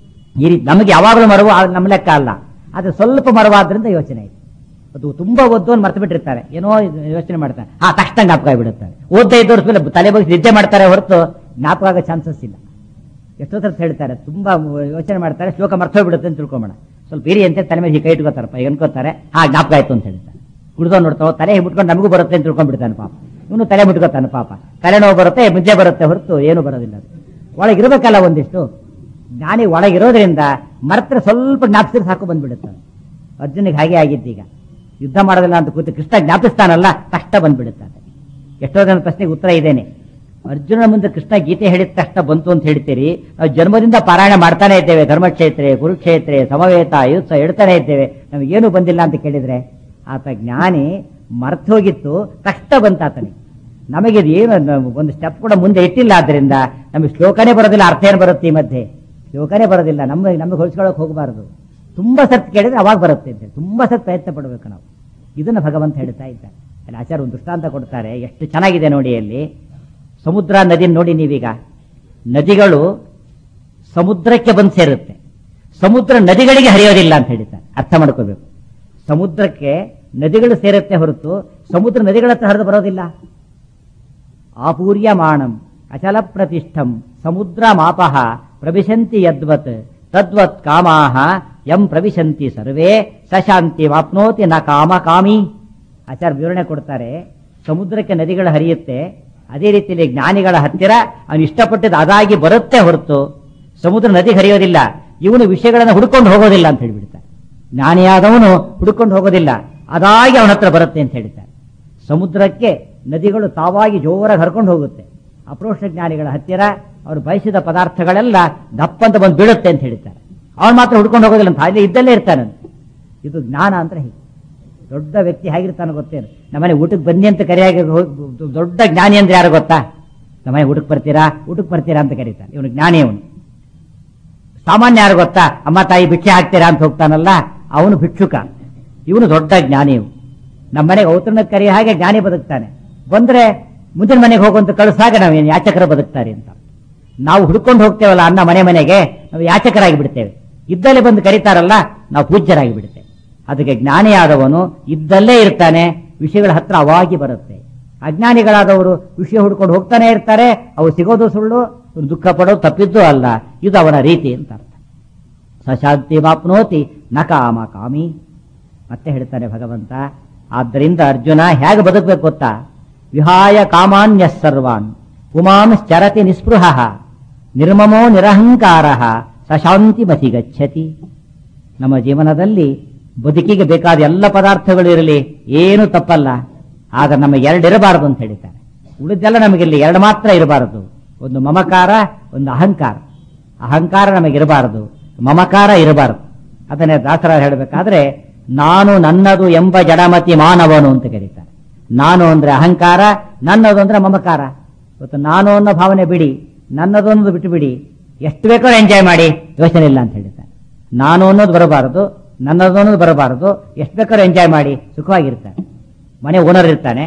ಈ ರೀತಿ ನಮಗೆ ಯಾವಾಗಲೂ ಮರವು ಆ ನಮ್ಮ ಲೆಕ್ಕ ಅಲ್ಲ ಆದ್ರೆ ಸ್ವಲ್ಪ ಮರವಾದ್ರಿಂದ ಯೋಚನೆ ಆಯ್ತು ಅದು ತುಂಬಾ ಓದ್ದು ಅಂತ ಮರ್ತು ಬಿಟ್ಟಿರ್ತಾರೆ ಏನೋ ಇದು ಯೋಚನೆ ಮಾಡ್ತಾರೆ ಹಾ ತಕ್ಷಣ ಜ್ಞಾಪಕ ಆಗಿಬಿಡುತ್ತಾರೆ ಓದ್ತಾ ಇದ್ದವ್ರ ಮೇಲೆ ತಲೆ ಬಗ್ಗೆ ನಿದ್ದೆ ಮಾಡ್ತಾರೆ ಹೊರತು ಜ್ಞಾಪಕ ಆಗೋ ಚಾನ್ಸಸ್ ಇಲ್ಲ ಎಷ್ಟೋ ಸರ್ತಿ ಹೇಳ್ತಾರೆ ತುಂಬಾ ಯೋಚನೆ ಮಾಡ್ತಾರೆ ಶ್ಲೋಕ ಮರ್ತೋಗ್ಬಿಡುತ್ತೆ ಅಂತ ತಿಳ್ಕೊಂಬೋಣ ಸ್ವಲ್ಪ ಇರಿ ಅಂತ ತಲೆ ಮೇಲೆ ಕೈ ಇಟ್ಕೋತಾರಪ್ಪ ಈಗ ಅನ್ಕೋತಾರೆ ಹಾ ಜ್ಞಾಪಕ ಆಯ್ತು ಅಂತ ಹೇಳ್ತಾರೆ ಕುಡ್ದವ್ ನೋಡ್ತಾವ ತಲೆ ಮುಟ್ಕೊಂಡು ನಮಗೂ ಬರುತ್ತೆ ಅಂತ ತಿಳ್ಕೊಂಡ್ಬಿಡ್ತಾನೆ ಪಾಪ ಇವನು ತಲೆ ಮುಟ್ಕೋತಾನೆ ಪಾಪ ತಲೆನೋವು ಬರುತ್ತೆ ಮುದ್ದೆ ಬರುತ್ತೆ ಹೊರತು ಏನು ಬರೋದಿಲ್ಲ ಅದು ಒಳಗಿರ್ಬೇಕಲ್ಲ ಒಂದಿಷ್ಟು ಜ್ಞಾನಿ ಒಳಗಿರೋದ್ರಿಂದ ಮರ್ತ್ರ ಸ್ವಲ್ಪ ಜ್ಞಾಪಿಸಿದ್ರೆ ಸಾಕು ಬಂದ್ಬಿಡುತ್ತೆ ಅರ್ಜುನಿಗೆ ಹಾಗೆ ಆಗಿದ್ದೀಗ ಯುದ್ಧ ಮಾಡೋದಿಲ್ಲ ಅಂತ ಕೂತು ಕೃಷ್ಣ ಜ್ಞಾಪಿಸ್ತಾನಲ್ಲ ಕಷ್ಟ ಬಂದ್ಬಿಡುತ್ತಾನೆ ಎಷ್ಟೋ ಜನ ಪ್ರಶ್ನೆಗೆ ಉತ್ತರ ಇದೇನೆ ಅರ್ಜುನ ಮುಂದೆ ಕೃಷ್ಣ ಗೀತೆ ಹೇಳಿದ ತಕ್ಷಣ ಬಂತು ಅಂತ ಹೇಳ್ತೀರಿ ನಾವು ಜನ್ಮದಿಂದ ಪಾರಾಯಣ ಮಾಡ್ತಾನೆ ಇದ್ದೇವೆ ಧರ್ಮಕ್ಷೇತ್ರ ಕುರುಕ್ಷೇತ್ರ ಸಮವೇತ ಯುತ್ಸ ಹೇಳ್ತಾನೆ ಇದ್ದೇವೆ ನಮಗೇನು ಬಂದಿಲ್ಲ ಅಂತ ಕೇಳಿದ್ರೆ ಆತ ಜ್ಞಾನಿ ಮರ್ತು ಹೋಗಿತ್ತು ತಕ್ಷಣ ಬಂತ ಆತನಿಗೆ ನಮಗೆ ಇದು ಏನು ನಾವು ಒಂದು ಸ್ಟೆಪ್ ಕೂಡ ಮುಂದೆ ಇಟ್ಟಿಲ್ಲ ಆದ್ರಿಂದ ನಮಗೆ ಶ್ಲೋಕನೇ ಬರೋದಿಲ್ಲ ಅರ್ಥ ಏನು ಬರುತ್ತೆ ಈ ಮಧ್ಯೆ ಶ್ಲೋಕನೇ ಬರೋದಿಲ್ಲ ನಮ್ಮ ನಮಗೆ ಹೊಲಿಸ್ಕೊಳ್ಳೋಕೆ ಹೋಗಬಾರದು ತುಂಬಾ ಸತ್ ಕೇಳಿದ್ರೆ ಅವಾಗ ಬರುತ್ತೆ ಅಂತ ತುಂಬಾ ಸತ್ ಪ್ರಯತ್ನ ಪಡಬೇಕು ನಾವು ಇದನ್ನ ಭಗವಂತ ಹೇಳ್ತಾ ಇದ್ದಾರೆ ಅಲ್ಲಿ ಆಚಾರ್ಯ ಒಂದು ದೃಷ್ಟಾಂತ ಕೊಡ್ತಾರೆ ಎಷ್ಟು ಚೆನ್ನಾಗಿದೆ ನೋಡಿ ಅಲ್ಲಿ ಸಮುದ್ರ ನದಿ ನೋಡಿ ನೀವೀಗ ನದಿಗಳು ಸಮುದ್ರಕ್ಕೆ ಬಂದು ಸೇರುತ್ತೆ ಸಮುದ್ರ ನದಿಗಳಿಗೆ ಹರಿಯೋದಿಲ್ಲ ಅಂತ ಹೇಳಿದ್ದಾರೆ ಅರ್ಥ ಮಾಡ್ಕೋಬೇಕು ಸಮುದ್ರಕ್ಕೆ ನದಿಗಳು ಸೇರುತ್ತೆ ಹೊರತು ಸಮುದ್ರ ನದಿಗಳ ಹತ್ರ ಹರಿದು ಬರೋದಿಲ್ಲ ಆಪೂರ್ಯಮಾಣಂ ಅಚಲ ಪ್ರತಿಷ್ಠಂ ಸಮುದ್ರ ಮಾಪಃ ಪ್ರವಿಶಂತಿ ಯದ್ವತ್ ತದ್ವತ್ ಕಾಮಾಹ ಯಂ ಪ್ರವಿಶಂತಿ ಸರ್ವೇ ಸಶಾಂತಿ ವಾಪ್ನೋತಿ ನ ಕಾಮ ಕಾಮಿ ಆಚಾರ್ಯ ವಿವರಣೆ ಕೊಡ್ತಾರೆ ಸಮುದ್ರಕ್ಕೆ ನದಿಗಳು ಹರಿಯುತ್ತೆ ಅದೇ ರೀತಿಯಲ್ಲಿ ಜ್ಞಾನಿಗಳ ಹತ್ತಿರ ಅವನು ಇಷ್ಟಪಟ್ಟಿದ್ದು ಅದಾಗಿ ಬರುತ್ತೆ ಹೊರತು ಸಮುದ್ರ ನದಿ ಹರಿಯೋದಿಲ್ಲ ಇವನು ವಿಷಯಗಳನ್ನು ಹುಡ್ಕೊಂಡು ಹೋಗೋದಿಲ್ಲ ಅಂತ ಹೇಳಿಬಿಡ್ತಾರೆ ಜ್ಞಾನಿಯಾದವನು ಹುಡ್ಕೊಂಡು ಹೋಗೋದಿಲ್ಲ ಅದಾಗಿ ಅವನ ಹತ್ರ ಬರುತ್ತೆ ಅಂತ ಹೇಳ್ತಾರೆ ಸಮುದ್ರಕ್ಕೆ ನದಿಗಳು ತಾವಾಗಿ ಜೋರಾಗಿ ಹರ್ಕೊಂಡು ಹೋಗುತ್ತೆ ಅಪ್ರೋಷ ಜ್ಞಾನಿಗಳ ಹತ್ತಿರ ಅವರು ಬಯಸಿದ ಪದಾರ್ಥಗಳೆಲ್ಲ ದಪ್ಪಂತ ಬಂದು ಬೀಳುತ್ತೆ ಅಂತ ಹೇಳ್ತಾರೆ ಅವನು ಮಾತ್ರ ಹುಡ್ಕೊಂಡು ಹೋಗೋದಿಲ್ಲ ಅಂತ ಅಲ್ಲಿ ಇದ್ದಲ್ಲೇ ಇರ್ತಾನಂತೆ ಇದು ಜ್ಞಾನ ಅಂದ್ರೆ ಹೀಗೆ ದೊಡ್ಡ ವ್ಯಕ್ತಿ ಹೇಗಿರ್ತಾನೆ ಗೊತ್ತೇನು ನಮ್ಮನೆ ಊಟಕ್ಕೆ ಬನ್ನಿ ಅಂತ ಕರೆಯಾಗಿ ಹೋಗ್- ದೊಡ್ಡ ಜ್ಞಾನಿ ಅಂದ್ರೆ ಯಾರು ಗೊತ್ತಾ ನಮ್ಮನೆ ಊಟಕ್ಕೆ ಬರ್ತೀರಾ ಊಟಕ್ಕೆ ಬರ್ತೀರಾ ಅಂತ ಕರೀತಾನೆ ಇವನು ಜ್ಞಾನಿ ಅವನು ಸಾಮಾನ್ಯ ಯಾರು ಗೊತ್ತಾ ಅಮ್ಮ ತಾಯಿ ಭಿಕ್ಷೆ ಹಾಕ್ತೀರಾ ಅಂತ ಹೋಗ್ತಾನಲ್ಲ ಅವನು ಭಿಕ್ಷುಕ ಇವನು ದೊಡ್ಡ ಜ್ಞಾನಿ ಇವ್ನು. ನಮ್ಮನೆಗೆ ಔತಣ ಕರಿ ಹಾಗೆ ಜ್ಞಾನಿ ಬದುಕ್ತಾನೆ ಬಂದ್ರೆ ಮುಂದಿನ ಮನೆಗೆ ಹೋಗುವಂತ ಕಳಿಸಾಗ ನಾವೇನು ಯಾಚಕರ ಬದುಕ್ತಾರೆ ಅಂತ ನಾವು ಹುಡ್ಕೊಂಡು ಹೋಗ್ತೇವಲ್ಲ ಅನ್ನ ಮನೆ ಮನೆಗೆ ನಾವು ಯಾಚಕರಾಗಿ ಬಿಡ್ತೇವೆ ಇದ್ದಲ್ಲೇ ಬಂದು ಕರೀತಾರಲ್ಲ ನಾವು ಪೂಜ್ಯರಾಗಿ ಬಿಡ್ತೇವೆ ಅದಕ್ಕೆ ಜ್ಞಾನಿಯಾದವನು ಇದ್ದಲ್ಲೇ ಇರ್ತಾನೆ ವಿಷಯಗಳ ಹತ್ರ ಅವಾಗಿ ಬರುತ್ತೆ ಅಜ್ಞಾನಿಗಳಾದವರು ವಿಷಯ ಹುಡ್ಕೊಂಡು ಹೋಗ್ತಾನೆ ಇರ್ತಾರೆ ಅವು ಸಿಗೋದು ಸುಳ್ಳು ಇವ್ನು ದುಃಖ ಪಡೋದು ತಪ್ಪಿದ್ದು ಅಲ್ಲ ಇದು ಅವನ ರೀತಿ ಅಂತ ಅರ್ಥ ಸಶಾಂತಿ ಮಾಪ್ನೋತಿ ನ ಕಾಮ ಕಾಮಿ ಮತ್ತೆ ಹೇಳ್ತಾನೆ ಭಗವಂತ ಆದ್ದರಿಂದ ಅರ್ಜುನ ಹೇಗೆ ಬದುಕಬೇಕು ಗೊತ್ತಾ ವಿಹಾಯ ಕಾಮಾನ್ಯ ಸರ್ವಾನ್ ಪುಮಾಂಶ್ಚರತಿ ನಿಸ್ಪೃಹ ನಿರ್ಮಮೋ ನಿರಹಂಕಾರ ಸಶಾಂತಿ ಮತಿ ಗಚ್ಚತಿ ನಮ್ಮ ಜೀವನದಲ್ಲಿ ಬದುಕಿಗೆ ಬೇಕಾದ ಎಲ್ಲ ಪದಾರ್ಥಗಳು ಇರಲಿ ಏನು ತಪ್ಪಲ್ಲ ಆಗ ನಮ್ಮ ಎರಡಿರಬಾರದು ಅಂತ ಹೇಳಿದ್ದಾರೆ ಉಳಿದೆಲ್ಲ ನಮಗಿಲ್ಲಿ ಎರಡು ಮಾತ್ರ ಇರಬಾರದು ಒಂದು ಮಮಕಾರ ಒಂದು ಅಹಂಕಾರ ಅಹಂಕಾರ ನಮಗಿರಬಾರದು ಮಮಕಾರ ಇರಬಾರದು ಅದನ್ನೇ ದಾಸರ ಹೇಳಬೇಕಾದ್ರೆ ನಾನು ನನ್ನದು ಎಂಬ ಜಡಮತಿ ಮಾನವನು ಅಂತ ಕರೀತಾರೆ ನಾನು ಅಂದ್ರೆ ಅಹಂಕಾರ ನನ್ನದು ಅಂದ್ರೆ ಮಮಕಾರ ಇವತ್ತು ನಾನು ಅನ್ನೋ ಭಾವನೆ ಬಿಡಿ ನನ್ನದು ಅನ್ನೋದು ಬಿಟ್ಟು ಬಿಡಿ ಎಷ್ಟು ಬೇಕಾದ್ರೂ ಎಂಜಾಯ್ ಮಾಡಿ ಯೋಚನೆ ಇಲ್ಲ ಅಂತ ಹೇಳಿದ್ದಾರೆ ನಾನು ಅನ್ನೋದು ಬರಬಾರದು ನನ್ನದು ಅನ್ನೋದು ಬರಬಾರದು ಎಷ್ಟು ಬೇಕಾದ್ರೂ ಎಂಜಾಯ್ ಮಾಡಿ ಸುಖವಾಗಿರ್ತಾರೆ ಮನೆ ಓನರ್ ಇರ್ತಾನೆ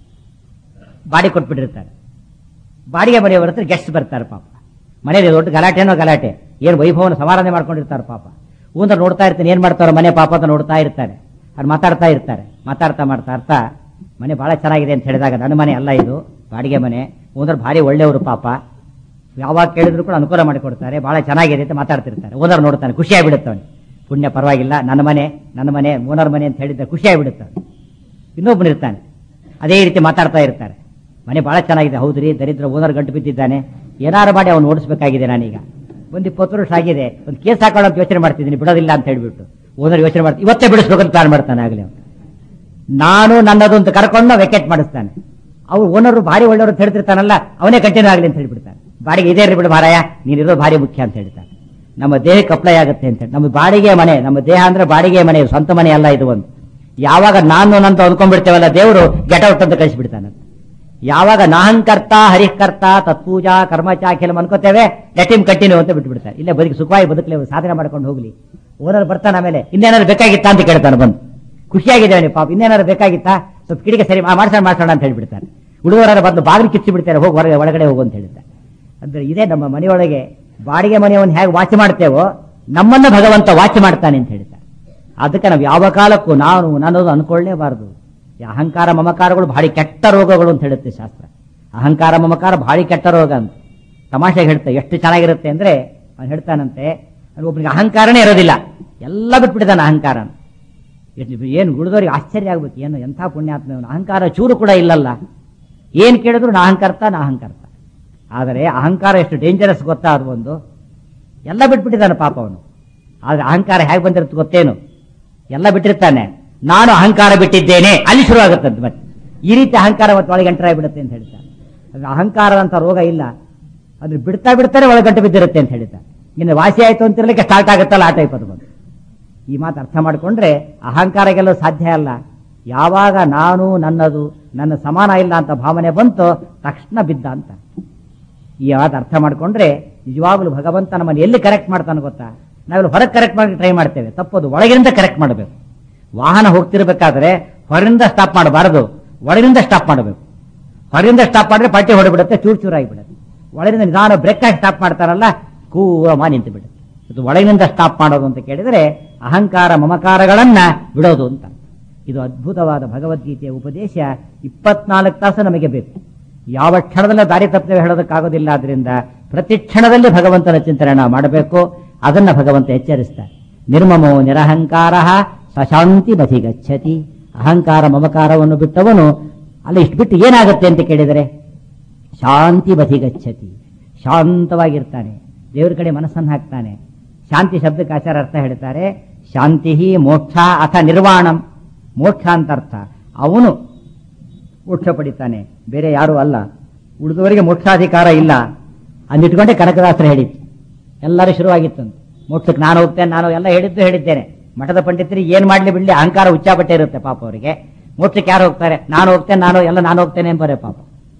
ಬಾಡಿ ಕೊಟ್ಬಿಟ್ಟಿರ್ತಾರೆ ಬಾಡಿಗೆ ಮನೆಯವ್ರ ಹತ್ರ ಗೆಸ್ಟ್ ಬರ್ತಾರೆ ಪಾಪ ಮನೆಯಲ್ಲಿ ದೊಡ್ಡ ಗಲಾಟೆನೋ ಗಲಾಟೆ ಏನು ವೈಭವನ ಸಮಾರಾಧನೆ ಮಾಡ್ಕೊಂಡಿರ್ತಾರೆ ಪಾಪ ಊಂದ್ರ ನೋಡ್ತಾ ಇರ್ತಾನೆ ಏನ್ ಮಾಡ್ತಾರೋ ಮನೆ ಪಾಪ ಅಂತ ನೋಡ್ತಾ ಇರ್ತಾರೆ ಅವ್ರು ಮಾತಾಡ್ತಾ ಇರ್ತಾರೆ ಮಾತಾಡ್ತಾ ಮಾಡ್ತಾ ಇರ್ತಾ ಮನೆ ಬಹಳ ಚೆನ್ನಾಗಿದೆ ಅಂತ ಹೇಳಿದಾಗ ನನ್ನ ಮನೆ ಅಲ್ಲ ಇದು ಬಾಡಿಗೆ ಮನೆ ಓನರ್ ಭಾರಿ ಒಳ್ಳೆಯವರು ಪಾಪ ಯಾವಾಗ ಕೇಳಿದ್ರು ಕೂಡ ಅನುಕೂಲ ಮಾಡಿಕೊಡ್ತಾರೆ ಬಹಳ ಚೆನ್ನಾಗಿದೆ ಅಂತ ಮಾತಾಡ್ತಿರ್ತಾರೆ ಓನರ್ ನೋಡ್ತಾನೆ ಖುಷಿ ಆಗ್ಬಿಡುತ್ತೆ ಅವನಿಗೆ ಪುಣ್ಯ ಪರವಾಗಿಲ್ಲ ನನ್ನ ಮನೆ ನನ್ನ ಮನೆ ಓನರ್ ಮನೆ ಅಂತ ಹೇಳಿದ್ರೆ ಖುಷಿ ಆಗ್ಬಿಡುತ್ತೆ ಅವ್ನಿಗೆ. ಇನ್ನೊಬ್ಬನು ಇರ್ತಾನೆ ಅದೇ ರೀತಿ ಮಾತಾಡ್ತಾ ಇರ್ತಾರೆ ಮನೆ ಬಹಳ ಚೆನ್ನಾಗಿದೆ ಹೌದ್ರಿ ದರಿದ್ರ ಓನರ್ ಗಂಟು ಬಿದ್ದಿದ್ದಾನೆ ಏನಾರು ಮಾಡಿ ಅವನು ಓಡಿಸ್ಬೇಕಾಗಿದೆ ನಾನೀಗ ಒಂದು ಇಪ್ಪತ್ತು ವರ್ಷ ಆಗಿದೆ ಒಂದು ಕೇಸ್ ಹಾಕೊಳ್ಳೋ ಅಂತ ಯೋಚನೆ ಮಾಡ್ತಿದ್ದೀನಿ ಬಿಡೋದಿಲ್ಲ ಅಂತ ಹೇಳ್ಬಿಟ್ಟು ಓನರ್ ಯೋಚನೆ ಮಾಡ್ತೀನಿ ಇವತ್ತೇ ಬಿಡಿಸ್ಬೇಕಂತ ಪ್ಲಾನ್ ಮಾಡ್ತಾನೆ ಆಗಲೇ ಅವ್ನು. ನಾನು ನನ್ನದು ಅಂತ ಕರ್ಕೊಂಡು ವೆಕೆಟ್ ಮಾಡಿಸ್ತಾನೆ ಅವ್ರು ಓನರು ಭಾರಿ ಒಳ್ಳೆಯವರು ಅಂತ ಹೇಳ್ತಿರ್ತಾನಲ್ಲ ಅವನೇ ಕಂಟಿನ್ಯೂ ಆಗಲಿ ಅಂತ ಹೇಳ್ಬಿಡ್ತಾನೆ ಬಾಡಿಗೆ ಇದೇ ಇರ್ಲಿ ಬಿಡು ಮಾರಾಯ ನೀನಿರೋದು ಭಾರಿ ಮುಖ್ಯ ಅಂತ ಹೇಳ್ತಾನೆ ನಮ್ಮ ದೇಹಕ್ಕೆ ಅಪ್ಲೈ ಆಗುತ್ತೆ ಅಂತ ಹೇಳಿ. ನಮ್ಮ ಬಾಡಿಗೆ ಮನೆ ನಮ್ಮ ದೇಹ ಅಂದ್ರೆ ಬಾಡಿಗೆ ಮನೆ ಸ್ವಂತ ಮನೆ ಅಲ್ಲ ಇದು ಒಂದು ಯಾವಾಗ ನಾನು ನಂತ ಅಂದ್ಕೊಂಡ್ಬಿಡ್ತೇವಲ್ಲ ದೇವರು ಗೆಟೌಟ್ ಅಂತ ಕಳಿಸ್ಬಿಡ್ತಾನೆ ಯಾವಾಗ ನಾಹಂಕರ್ತ ಹರಿಕರ್ತ ತತ್ಪೂಜಾ ಕರ್ಮಚಾಖಿಲಂ ಅನ್ಕೋತೇವೆ ಲೆಟ್ ಇಮ್ ಕಂಟಿನ್ಯೂ ಅಂತ ಬಿಟ್ಬಿಡ್ತಾರೆ ಇಲ್ಲೇ ಬದುಕಿ ಸುಖವಾಗಿ ಬದುಕಲಿ ಸಾಧನೆ ಮಾಡ್ಕೊಂಡು ಹೋಗ್ಲಿ ಓನರ್ ಬರ್ತಾನೆ ಆಮೇಲೆ ಇನ್ನೇನಾದ್ರು ಬೇಕಾಗಿತ್ತಾ ಅಂತ ಕೇಳ್ತಾನೆ ಬಂದು ಖುಷಿಯಾಗಿದ್ದೇವೆ ಪಾಪ ಇನ್ನೇನಾದ್ರು ಬೇಕಾಗಿತ್ತಾ ಸ್ವಲ್ಪ ಕಿಡಿಗೆ ಸರಿ ಮಾ- ಮಾಡ್ಸೋಣ ಮಾಡ್ಸೋಣ ಅಂತ ಹೇಳ್ಬಿಡ್ತಾರೆ ಹುಡುಗರ ಬಂದು ಬಾಗಿಲು ಕಿಚ್ಚಿ ಬಿಡ್ತಾರೆ ಹೋಗಿ ಹೊರಗೆ ಒಳಗಡೆ ಹೋಗು ಅಂತ ಹೇಳ್ತಾರೆ ಅಂದ್ರೆ ಇದೇ ನಮ್ಮ ಮನೆಯೊಳಗೆ ಬಾಡಿಗೆ ಮನೆಯನ್ನು ಹೇಗೆ ವಾಚ್ ಮಾಡ್ತೇವೋ ನಮ್ಮನ್ನ ಭಗವಂತ ವಾಚ್ ಮಾಡ್ತಾನೆ ಅಂತ ಹೇಳ್ತಾರೆ ಅದಕ್ಕೆ ನಾವು ಯಾವ ಕಾಲಕ್ಕೂ ನಾನು ನನ್ನದು ಅನ್ಕೊಳ್ಳೇಬಾರದು ಈ ಅಹಂಕಾರ ಮಮಕಾರಗಳು ಭಾರಿ ಕೆಟ್ಟ ರೋಗಗಳು ಅಂತ ಹೇಳುತ್ತೆ ಶಾಸ್ತ್ರ ಅಹಂಕಾರ ಮಮಕಾರ ಭಾರಿ ಕೆಟ್ಟ ರೋಗ ಅಂತ ತಮಾಷೆಗೆ ಹೇಳ್ತೆ ಎಷ್ಟು ಚೆನ್ನಾಗಿರುತ್ತೆ ಅಂದ್ರೆ ಅವನು ಹೇಳ್ತಾನಂತೆ ಅವ್ನಿಗೆ ಒಬ್ಬನಿಗೆ ಅಹಂಕಾರನೇ ಇರೋದಿಲ್ಲ ಎಲ್ಲ ಬಿಟ್ಬಿಟ್ಟಿದ್ದಾನೆ ಅಹಂಕಾರ ಏನು ಗುಳಿದವ್ರಿಗೆ ಆಶ್ಚರ್ಯ ಆಗ್ಬೇಕು ಏನು ಎಂಥ ಪುಣ್ಯಾತ್ಮ ಇವನು. ಅಹಂಕಾರ ಚೂರು ಕೂಡ ಇಲ್ಲಲ್ಲ ಏನು ಕೇಳಿದ್ರು ನಾ ಅಹಂಕರ್ತ ನಾ ಅಹಂಕರ್ತ ಆದರೆ ಅಹಂಕಾರ ಎಷ್ಟು ಡೇಂಜರಸ್ ಗೊತ್ತಾ ಅದು ಒಂದು ಎಲ್ಲ ಬಿಟ್ಬಿಟ್ಟಿದ್ದಾನೆ ಪಾಪ ಅವನು ಆದರೆ ಅಹಂಕಾರ ಹೇಗೆ ಬಂದಿರುತ್ತೆ ಗೊತ್ತೇನು ಎಲ್ಲ ಬಿಟ್ಟಿರ್ತಾನೆ ನಾನು ಅಹಂಕಾರ ಬಿಟ್ಟಿದ್ದೇನೆ ಅಲ್ಲಿ ಶುರು ಆಗುತ್ತಂತೆ ಮತ್ತೆ ಈ ರೀತಿ ಅಹಂಕಾರ ಮತ್ತೆ ಒಳಗೆ ಎಂಟರ್ ಆಗಿಬಿಡುತ್ತೆ ಅಂತ ಹೇಳ್ತಾರೆ ಅದು ಅಹಂಕಾರ ಅಂತ ರೋಗ ಇಲ್ಲ ಅದ್ರ ಬಿಡ್ತಾ ಬಿಡ್ತಾರೆ ಒಳಗೆ ಗಂಟು ಬಿದ್ದಿರುತ್ತೆ ಅಂತ ಹೇಳ್ತಾರೆ ಇನ್ನು ವಾಸಿ ಆಯ್ತು ಅಂತಿರ್ಲಿಕ್ಕೆ ಸ್ಟಾರ್ಟ್ ಆಗುತ್ತಲ್ಲ ಆ ಟೈಪ್ ಅದು ಬಂದು ಈ ಮಾತು ಅರ್ಥ ಮಾಡಿಕೊಂಡ್ರೆ ಅಹಂಕಾರ ಗೆಲ್ಲೋ ಸಾಧ್ಯ ಅಲ್ಲ ಯಾವಾಗ ನಾನು ನನ್ನದು ನನ್ನ ಸಮಾನ ಇಲ್ಲ ಅಂತ ಭಾವನೆ ಬಂತು ತಕ್ಷಣ ಬಿದ್ದ ಅಂತ ಈ ಮಾತು ಅರ್ಥ ಮಾಡಿಕೊಂಡ್ರೆ ನಿಜವಾಗ್ಲೂ ಭಗವಂತ ನಮ್ಮನ್ನು ಎಲ್ಲಿ ಕರೆಕ್ಟ್ ಮಾಡ್ತಾನೆ ಗೊತ್ತಾ ನಾವೆಲ್ಲ ಹೊರಗೆ ಕರೆಕ್ಟ್ ಮಾಡಿ ಟ್ರೈ ಮಾಡ್ತೇವೆ ತಪ್ಪದು ಒಳಗಿನಿಂದ ಕರೆಕ್ಟ್ ಮಾಡಬೇಕು ವಾಹನ ಹೋಗ್ತಿರ್ಬೇಕಾದ್ರೆ ಹೊರಗಿಂದ ಸ್ಟಾಪ್ ಮಾಡಬಾರದು ಒಳಗಿನಿಂದ ಸ್ಟಾಪ್ ಮಾಡಬೇಕು ಹೊರಗಿಂದ ಸ್ಟಾಪ್ ಮಾಡಿದ್ರೆ ಪಟ್ಟಿ ಹೊಡೆಬಿಡುತ್ತೆ ಚೂರು ಚೂರಾಗಿಬಿಡುತ್ತೆ ಒಳಗಿನಿಂದ ನಿಧಾನ ಬ್ರೇಕ್ ಆಗಿ ಸ್ಟಾಪ್ ಮಾಡ್ತಾರಲ್ಲ ಕೂರಮ ನಿಂತು ಬಿಡುತ್ತೆ ಇದು ಒಳಗಿನಿಂದ ಸ್ಟಾಪ್ ಮಾಡೋದು ಅಂತ ಕೇಳಿದರೆ ಅಹಂಕಾರ ಮಮಕಾರಗಳನ್ನ ಬಿಡೋದು ಅಂತ ಇದು ಅದ್ಭುತವಾದ ಭಗವದ್ಗೀತೆಯ ಉಪದೇಶ ಇಪ್ಪತ್ನಾಲ್ಕು ತಾಸು ನಮಗೆ ಬೇಕು ಯಾವ ಕ್ಷಣದಲ್ಲೂ ದಾರಿ ತಪ್ಪದೆ ಹೇಳೋದಕ್ಕಾಗೋದಿಲ್ಲ ಆದ್ರಿಂದ ಪ್ರತಿ ಕ್ಷಣದಲ್ಲಿ ಭಗವಂತನ ಚಿಂತನೆ ನಾವು ಮಾಡಬೇಕು ಅದನ್ನ ಭಗವಂತ ಎಚ್ಚರಿಸ್ತಾರೆ ನಿರ್ಮಮೋ ನಿರಹಂಕಾರ ಸಶಾಂತಿ ಬಧಿ ಗಚ್ಚತಿ ಅಹಂಕಾರ ಮಮಕಾರವನ್ನು ಬಿಟ್ಟವನು ಅಲ್ಲಿ ಇಷ್ಟು ಬಿಟ್ಟು ಏನಾಗುತ್ತೆ ಅಂತ ಕೇಳಿದರೆ ಶಾಂತಿ ಬಧಿ ಗಚ್ಚತಿ ಶಾಂತವಾಗಿರ್ತಾನೆ ದೇವರ ಕಡೆ ಮನಸ್ಸನ್ನು ಹಾಕ್ತಾನೆ ಶಾಂತಿ ಶಬ್ದಕ್ಕೆ ಆಚಾರ ಅರ್ಥ ಹೇಳ್ತಾರೆ ಶಾಂತಿ ಮೋಕ್ಷ ಅಥ ನಿರ್ವಾಣಂ ಮೋಕ್ಷ ಅಂತ ಅರ್ಥ ಅವನು ಮೋಕ್ಷ ಪಡಿತಾನೆ ಬೇರೆ ಯಾರೂ ಅಲ್ಲ ಉಳಿದವರಿಗೆ ಮೋಕ್ಷಾಧಿಕಾರ ಇಲ್ಲ ಅಂದಿಟ್ಕೊಂಡೆ ಕನಕದಾಸರು ಹೇಳಿತ್ತು ಎಲ್ಲರೂ ಶುರುವಾಗಿತ್ತಂತೆ ಮೋಕ್ಷಕ್ಕೆ ನಾನು ಹೋಗ್ತೇನೆ ನಾನು ಎಲ್ಲ ಹೇಳಿದ್ದು ಹೇಳಿದ್ದೇನೆ ಮಠದ ಪಂಡಿತರಿಗೆ ಏನ್ ಮಾಡ್ಲಿ ಬಿಡ್ಲಿ ಅಹಂಕಾರ ಉಚ್ಚಾಪಟ್ಟೆ ಇರುತ್ತೆ ಪಾಪ ಅವರಿಗೆ ಮೋಕ್ಷಕ್ಕೆ ಯಾರು ಹೋಗ್ತಾರೆ ನಾನು ಹೋಗ್ತೇನೆ ನಾನು ಎಲ್ಲ ನಾನು ಹೋಗ್ತೇನೆ ಎಂಬರೇ ಪಾಪ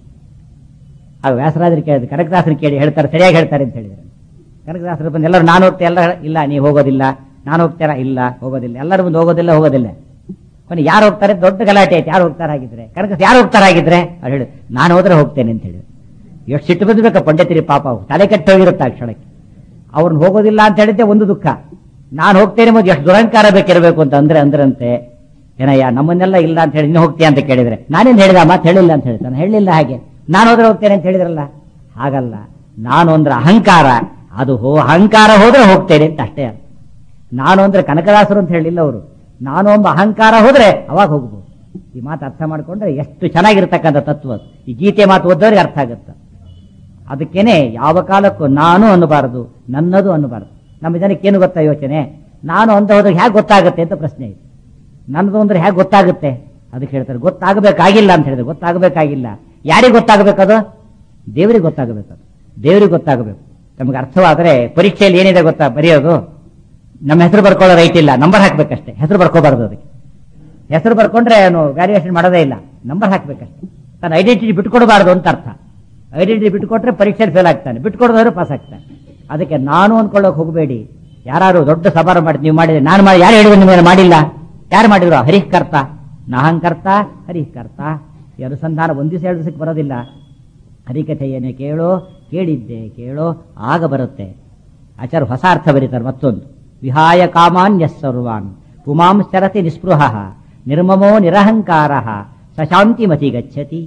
ಆಗ ವ್ಯಾಸರಾಜರು ಕೇಳಿದ್ರು ಕನಕದಾಸರು ಕೇಳಿ ಹೇಳ್ತಾರೆ ಸರಿಯಾಗಿ ಹೇಳ್ತಾರೆ ಅಂತ ಹೇಳಿದ್ರು ಕನಕದಾಸರು ಬಂದು ಎಲ್ಲರೂ ನಾನು ಹೋಗ್ತೇನೆ ಎಲ್ಲ ಇಲ್ಲ ನೀವು ಹೋಗೋದಿಲ್ಲ ನಾನು ಹೋಗ್ತೇರಾ ಇಲ್ಲ ಹೋಗೋದಿಲ್ಲ ಎಲ್ಲರೂ ಬಂದು ಹೋಗೋದಿಲ್ಲ ಹೋಗೋದಿಲ್ಲ ಕೊನೆ ಯಾರು ಹೋಗ್ತಾರೆ ದೊಡ್ಡ ಗಲಾಟೆ ಐತೆ ಯಾರು ಹೋಗ್ತಾರೆ ಹಾಗಿದ್ರೆ ಕನಕ ಯಾರು ಹೋಗ್ತಾರೆ ಹಾಗಿದ್ರೆ ಅವ್ರು ಹೇಳಿ ನಾನು ಹೋದ್ರೆ ಹೋಗ್ತೇನೆ ಅಂತ ಹೇಳಿ ಎಷ್ಟು ಸಿಟ್ಟು ಬಂದ್ಬೇಕ ಪಂಡಿತರಿ ಪಾಪ ಅವ್ರು. ತಲೆ ಕೆಟ್ಟು ಹೋಗಿರುತ್ತೆ ಆ ಕ್ಷಣಕ್ಕೆ ಅವ್ರನ್ನ ಹೋಗೋದಿಲ್ಲ ಅಂತ ಹೇಳಿದ್ದೆ ಒಂದು ದುಃಖ ನಾನು ಹೋಗ್ತೇನೆ ಮತ್ತು ಎಷ್ಟು ದುರಹಂಕಾರ ಬೇಕಿರಬೇಕು ಅಂತ ಅಂದ್ರೆ ಅಂದ್ರಂತೆ ಏನಯ್ಯ ನಮ್ಮನ್ನೆಲ್ಲ ಇಲ್ಲ ಅಂತ ಹೇಳಿ ನೀನು ಹೋಗ್ತೀಯ ಅಂತ ಕೇಳಿದ್ರೆ ನಾನೇನು ಹೇಳಿದ ಮಾತು ಹೇಳಿಲ್ಲ ಅಂತ ಹೇಳ್ತಾನೆ ಹೇಳಿಲ್ಲ ಹಾಗೆ ನಾನು ಹೋದ್ರೆ ಹೋಗ್ತೇನೆ ಅಂತ ಹೇಳಿದ್ರಲ್ಲ ಹಾಗಲ್ಲ ನಾನು ಅಂದ್ರೆ ಅಹಂಕಾರ ಅದು ಹೋ ಅಹಂಕಾರ ಹೋದ್ರೆ ಹೋಗ್ತೇನೆ ಅಂತ ಅಷ್ಟೇ ಅರ್ಥ. ನಾನು ಅಂದ್ರೆ ಕನಕದಾಸರು ಅಂತ ಹೇಳಿಲ್ಲ ಅವರು ನಾನು ಒಬ್ಬ ಅಹಂಕಾರ ಹೋದ್ರೆ ಅವಾಗ ಹೋಗ್ಬೋದು ಈ ಮಾತು ಅರ್ಥ ಮಾಡ್ಕೊಂಡ್ರೆ ಎಷ್ಟು ಚೆನ್ನಾಗಿರ್ತಕ್ಕಂಥ ತತ್ವ ಅದು. ಈ ಗೀತೆ ಮಾತು ಓದೋರಿಗೆ ಅರ್ಥ ಆಗುತ್ತೆ ಅದಕ್ಕೇನೆ ಯಾವ ಕಾಲಕ್ಕೂ ನಾನು ಅನ್ನಬಾರದು ನನ್ನದು ಅನ್ನಬಾರದು ನಮ್ಮ ಜನಕ್ಕೇನು ಗೊತ್ತಾ ಯೋಚನೆ ನಾನು ಅಂತ ಹೋದ್ರೆ ಹೇಗೆ ಗೊತ್ತಾಗುತ್ತೆ ಅಂತ ಪ್ರಶ್ನೆ ಇದೆ ನನ್ನದು ಅಂದ್ರೆ ಹೇಗೆ ಗೊತ್ತಾಗುತ್ತೆ ಅದಕ್ಕೆ ಹೇಳ್ತಾರೆ ಗೊತ್ತಾಗಬೇಕಾಗಿಲ್ಲ ಅಂತ ಹೇಳಿದ್ರೆ ಗೊತ್ತಾಗಬೇಕಾಗಿಲ್ಲ ಯಾರಿಗೆ ಗೊತ್ತಾಗಬೇಕದು ದೇವರಿಗೆ ಗೊತ್ತಾಗಬೇಕದು ದೇವರಿಗೆ ಗೊತ್ತಾಗಬೇಕು ನಮಗೆ ಅರ್ಥವಾದರೆ ಪರೀಕ್ಷೆಯಲ್ಲಿ ಏನಿದೆ ಗೊತ್ತಾ ಬರೆಯೋದು ನಮ್ಮ ಹೆಸರು ಬರ್ಕೊಳ್ಳೋ ರೈಟ್ ಇಲ್ಲ ನಂಬರ್ ಹಾಕ್ಬೇಕಷ್ಟೇ ಹೆಸರು ಬರ್ಕೋಬಾರ್ದು ಅದಕ್ಕೆ ಹೆಸರು ಬರ್ಕೊಂಡ್ರೆ ಅವನು ವ್ಯಾಲ್ಯೂಯೇಷನ್ ಮಾಡೋದೇ ಇಲ್ಲ ನಂಬರ್ ಹಾಕ್ಬೇಕಷ್ಟೇ ತನ್ನ ಐಡೆಂಟಿಟಿ ಬಿಟ್ಕೊಡಬಾರ್ದು ಅಂತ ಅರ್ಥ ಐಡೆಂಟಿಟಿ ಬಿಟ್ಕೊಟ್ರೆ ಪರೀಕ್ಷೆಯಲ್ಲಿ ಫೇಲ್ ಆಗ್ತಾನೆ ಬಿಟ್ಕೊಡೋದ್ರೆ ಪಾಸ್ ಆಗ್ತಾನೆ ಅದಕ್ಕೆ ನಾನು ಅನ್ಕೊಳ್ಳೋಕೆ ಹೋಗಬೇಡಿ ಯಾರು ದೊಡ್ಡ ಸಭಾರ ಮಾಡಿ ನೀವು ಮಾಡಿದ್ರೆ ನಾನು ಮಾಡಿ ಯಾರು ಹೇಳಿದ್ರು ನಿಮಗೆ ಮಾಡಿಲ್ಲ ಯಾರು ಮಾಡಿದ್ರು ಹರಿಃಕರ್ತ ನಾಹಂಕರ್ತ ಹರಿಃಕರ್ತ ಈ ಅನುಸಂಧಾನ ಒಂದು ದಿವಸ ಎರಡು ದಿವಸಕ್ಕೆ ಬರೋದಿಲ್ಲ ಹರಿಕಥೆಯನ್ನು ಕೇಳೋ ಕೇಳಿದ್ದೆ ಕೇಳೋ ಆಗ ಬರುತ್ತೆ ಆಚಾರ್ಯ ಹೊಸ ಅರ್ಥ ಬರೀತಾರೆ ಮತ್ತೊಂದು ವಿಹಾಯ ಕಾಮಾನ್ಯ ಸರ್ವಾನ್ ಪುಮಾಂಶ್ಚರತಿ ನಿಸ್ಪೃಹ ನಿರ್ಮಮೋ ನಿರಹಂಕಾರ ಸಶಾಂತಿಮತಿ ಗಚ್ಚತಿ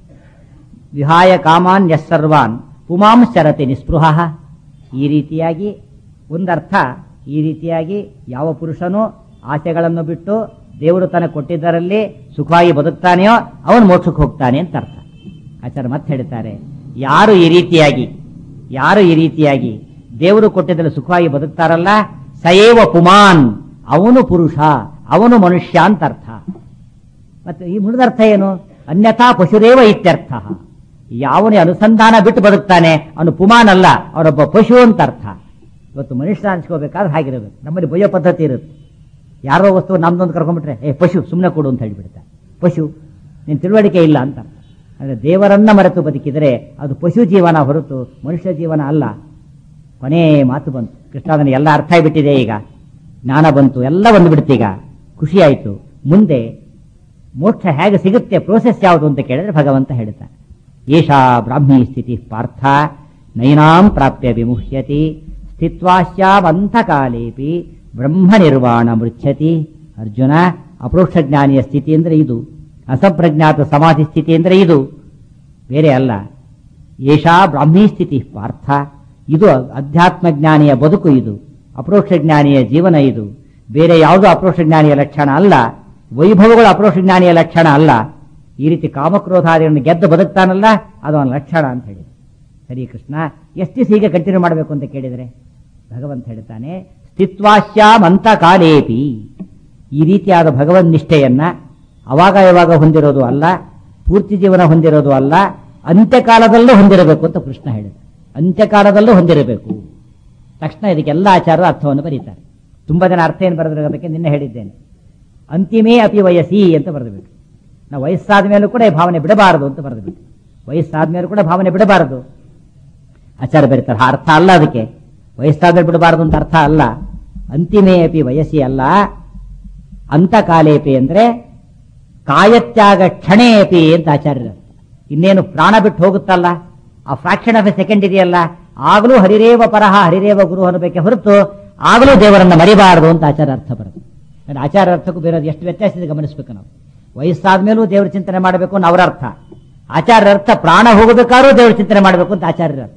ವಿಹಾಯ ಕಾಮಾನ್ಯ ಸರ್ವಾನ್ ಪುಮಾಂಶ್ಚರತಿ ನಿಸ್ಪೃಹ ಈ ರೀತಿಯಾಗಿ ಒಂದರ್ಥ ಈ ರೀತಿಯಾಗಿ ಯಾವ ಪುರುಷನು ಆಸೆಗಳನ್ನು ಬಿಟ್ಟು ದೇವರು ತನಗೆ ಕೊಟ್ಟಿದ್ದರಲ್ಲಿ ಸುಖವಾಗಿ ಬದುಕ್ತಾನೆಯೋ ಅವನು ಮೋಕ್ಷಕ್ಕೆ ಹೋಗ್ತಾನೆ ಅಂತ ಅರ್ಥ ಆಚಾರ್ಯ ಮತ್ತೆ ಹೇಳ್ತಾರೆ ಯಾರು ಈ ರೀತಿಯಾಗಿ ಯಾರು ಈ ರೀತಿಯಾಗಿ ದೇವರು ಕೊಟ್ಟಿದ್ದಲ್ಲಿ ಸುಖವಾಗಿ ಬದುಕ್ತಾರಲ್ಲ ಸಯೇವ ಪುಮಾನ್ ಅವನು ಪುರುಷ ಅವನು ಮನುಷ್ಯ ಅಂತ ಅರ್ಥ ಮತ್ತೆ ಈ ಮುಳಿದ ಅರ್ಥ ಏನು ಅನ್ಯಥಾ ಪಶುರೇವ ಇತ್ಯರ್ಥ ಯಾವನೇ ಅನುಸಂಧಾನ ಬಿಟ್ಟು ಬದುಕ್ತಾನೆ ಅವನು ಪುಮಾನ್ ಅಲ್ಲ ಅವನೊಬ್ಬ ಪಶು ಅಂತ ಅರ್ಥ ಇವತ್ತು ಮನುಷ್ಯ ಅನ್ಸ್ಕೋಬೇಕಾದ್ರೆ ಹಾಗಿರಬೇಕು ನಮ್ಮಲ್ಲಿ ಬಯ್ಯೋ ಪದ್ಧತಿ ಇರುತ್ತೆ ಯಾರೋ ವಸ್ತು ನಮ್ದೊಂದು ಕರ್ಕೊಂಡ್ಬಿಟ್ರೆ ಏ ಪಶು ಸುಮ್ಮನೆ ಕೊಡು ಅಂತ ಹೇಳಿಬಿಡ್ತಾರೆ ಪಶು ನಿನ್ ತಿಳುವಳಿಕೆ ಇಲ್ಲ ಅಂತ ಅಂದ್ರೆ ದೇವರನ್ನ ಮರೆತು ಬದುಕಿದರೆ ಅದು ಪಶು ಜೀವನ ಹೊರತು ಮನುಷ್ಯ ಜೀವನ ಅಲ್ಲ ಕೊನೆ ಮಾತು ಬಂತು ಕೃಷ್ಣಾದನ ಎಲ್ಲ ಅರ್ಥ ಆಗಿಬಿಟ್ಟಿದೆ ಈಗ ಜ್ಞಾನ ಬಂತು ಎಲ್ಲ ಬಂದು ಈಗ ಖುಷಿ ಆಯಿತು ಮುಂದೆ ಮೋಕ್ಷ ಹೇಗೆ ಸಿಗುತ್ತೆ ಪ್ರೋಸೆಸ್ ಯಾವುದು ಅಂತ ಕೇಳಿದ್ರೆ ಭಗವಂತ ಹೇಳ್ತಾನೆ ಏಷಾ ಬ್ರಾಹ್ಮಿ ಸ್ಥಿತಿ ಪಾರ್ಥ ನೈನಾಂ ಪ್ರಾಪ್ಯ ವಿಮುಹ್ಯತಿ ಸ್ಥಿತ್ವಾಶ್ಯಾವಂತಕಾಲೇಪಿ ಬ್ರಹ್ಮ ನಿರ್ವಾಣ ಮೃಚ್ಛತಿ ಅರ್ಜುನ ಅಪರೋಕ್ಷ ಜ್ಞಾನಿಯ ಸ್ಥಿತಿ ಅಂದ್ರೆ ಇದು ಅಸಂಪ್ರಜ್ಞಾತ ಸಮಾಧಿ ಸ್ಥಿತಿ ಅಂದ್ರೆ ಇದು ಬೇರೆ ಅಲ್ಲ ಏಷಾ ಬ್ರಾಹ್ಮೀ ಸ್ಥಿತಿ ಪಾರ್ಥ ಇದು ಅಧ್ಯಾತ್ಮ ಜ್ಞಾನಿಯ ಬದುಕು ಇದು ಅಪರೋಕ್ಷ ಜ್ಞಾನಿಯ ಜೀವನ ಇದು ಬೇರೆ ಯಾವುದೋ ಅಪ್ರೋಷ ಜ್ಞಾನಿಯ ಲಕ್ಷಣ ಅಲ್ಲ ವೈಭವಗಳು ಅಪ್ರೋಷ ಜ್ಞಾನಿಯ ಲಕ್ಷಣ ಅಲ್ಲ ಈ ರೀತಿ ಕಾಮಕ್ರೋಧಾದಿಗಳನ್ನು ಗೆದ್ದು ಬದುಕ್ತಾನಲ್ಲ ಅದು ಅವನ ಲಕ್ಷಣ ಅಂತ ಹೇಳಿ ಸರಿ ಕೃಷ್ಣ ಎಷ್ಟು ದಿವಸ ಹೀಗೆ ಕಂಟಿನ್ಯೂ ಮಾಡಬೇಕು ಅಂತ ಕೇಳಿದರೆ ಭಗವಂತ ಹೇಳ್ತಾನೆ ಸ್ಥಿತ್ವಾಶ್ಯಾಮಂತ ಕಾಲೇಪಿ ಈ ರೀತಿಯಾದ ಭಗವನ್ ನಿಷ್ಠೆಯನ್ನ ಅವಾಗ ಯಾವಾಗ ಹೊಂದಿರೋದು ಅಲ್ಲ ಪೂರ್ತಿ ಜೀವನ ಹೊಂದಿರೋದು ಅಲ್ಲ ಅಂತ್ಯಕಾಲದಲ್ಲೂ ಹೊಂದಿರಬೇಕು ಅಂತ ಕೃಷ್ಣ ಹೇಳಿದ ಅಂತ್ಯಕಾಲದಲ್ಲೂ ಹೊಂದಿರಬೇಕು ತಕ್ಷಣ ಇದಕ್ಕೆಲ್ಲ ಆಚಾರರು ಅರ್ಥವನ್ನು ಬರೀತಾರೆ ತುಂಬಾ ಜನ ಅರ್ಥ ಏನು ಬರೆದ್ರ ಬಗ್ಗೆ ನಿನ್ನೆ ಹೇಳಿದ್ದೇನೆ ಅಂತಿಮೇ ಅಪಿ ವಯಸ್ಸಿ ಅಂತ ಬರೆದುಬಿಟ್ಟು ನಾವು ವಯಸ್ಸಾದ ಮೇಲೂ ಕೂಡ ಈ ಭಾವನೆ ಬಿಡಬಾರದು ಅಂತ ಬರೆದುಬಿಟ್ಟು ವಯಸ್ಸಾದ ಮೇಲೂ ಕೂಡ ಭಾವನೆ ಬಿಡಬಾರದು ಆಚಾರ ಬರೀತಾರೆ ಆ ಅರ್ಥ ಅಲ್ಲ ಅದಕ್ಕೆ ವಯಸ್ಸಾದ್ರೆ ಬಿಡಬಾರದು ಅಂತ ಅರ್ಥ ಅಲ್ಲ ಅಂತಿಮೇ ಅಪಿ ವಯಸ್ಸಿ ಅಲ್ಲ ಅಂತಕಾಲೇಪಿ ಅಂದ್ರೆ ಕಾಯತ್ಯಾಗ ಕ್ಷಣೇ ಅಪಿ ಅಂತ ಆಚಾರ್ಯರ ಅರ್ಥ. ಇನ್ನೇನು ಪ್ರಾಣ ಬಿಟ್ಟು ಹೋಗುತ್ತಲ್ಲ ಆ ಫ್ರಾಕ್ಷನ್ ಆಫ್ ಎ ಸೆಕೆಂಡ್ ಇದೆಯಲ್ಲ ಆಗಲೂ ಹರಿರೇವ ಪರಹ ಹರಿರೇವ ಗುರು ಅನ್ನಬೇಕೆ ಹೊರತು ಆಗಲೂ ದೇವರನ್ನ ಮರಿಬಾರದು ಅಂತ ಆಚಾರ ಅರ್ಥ ಬರುತ್ತೆ ಅಂದ್ರೆ ಆಚಾರ ಅರ್ಥಕ್ಕೂ ಬೇರೆ ಎಷ್ಟು ವ್ಯತ್ಯಾಸ ಇದೆ ಗಮನಿಸಬೇಕು ನಾವು ವಯಸ್ಸಾದ ಮೇಲೂ ದೇವರ ಚಿಂತನೆ ಮಾಡಬೇಕು ಅನ್ನೋ ಅವರ ಅರ್ಥ ಆಚಾರ್ಯರ ಅರ್ಥ ಪ್ರಾಣ ಹೋಗಬೇಕಾದ್ರೂ ದೇವರ ಚಿಂತನೆ ಮಾಡಬೇಕು ಅಂತ ಆಚಾರ್ಯರ ಅರ್ಥ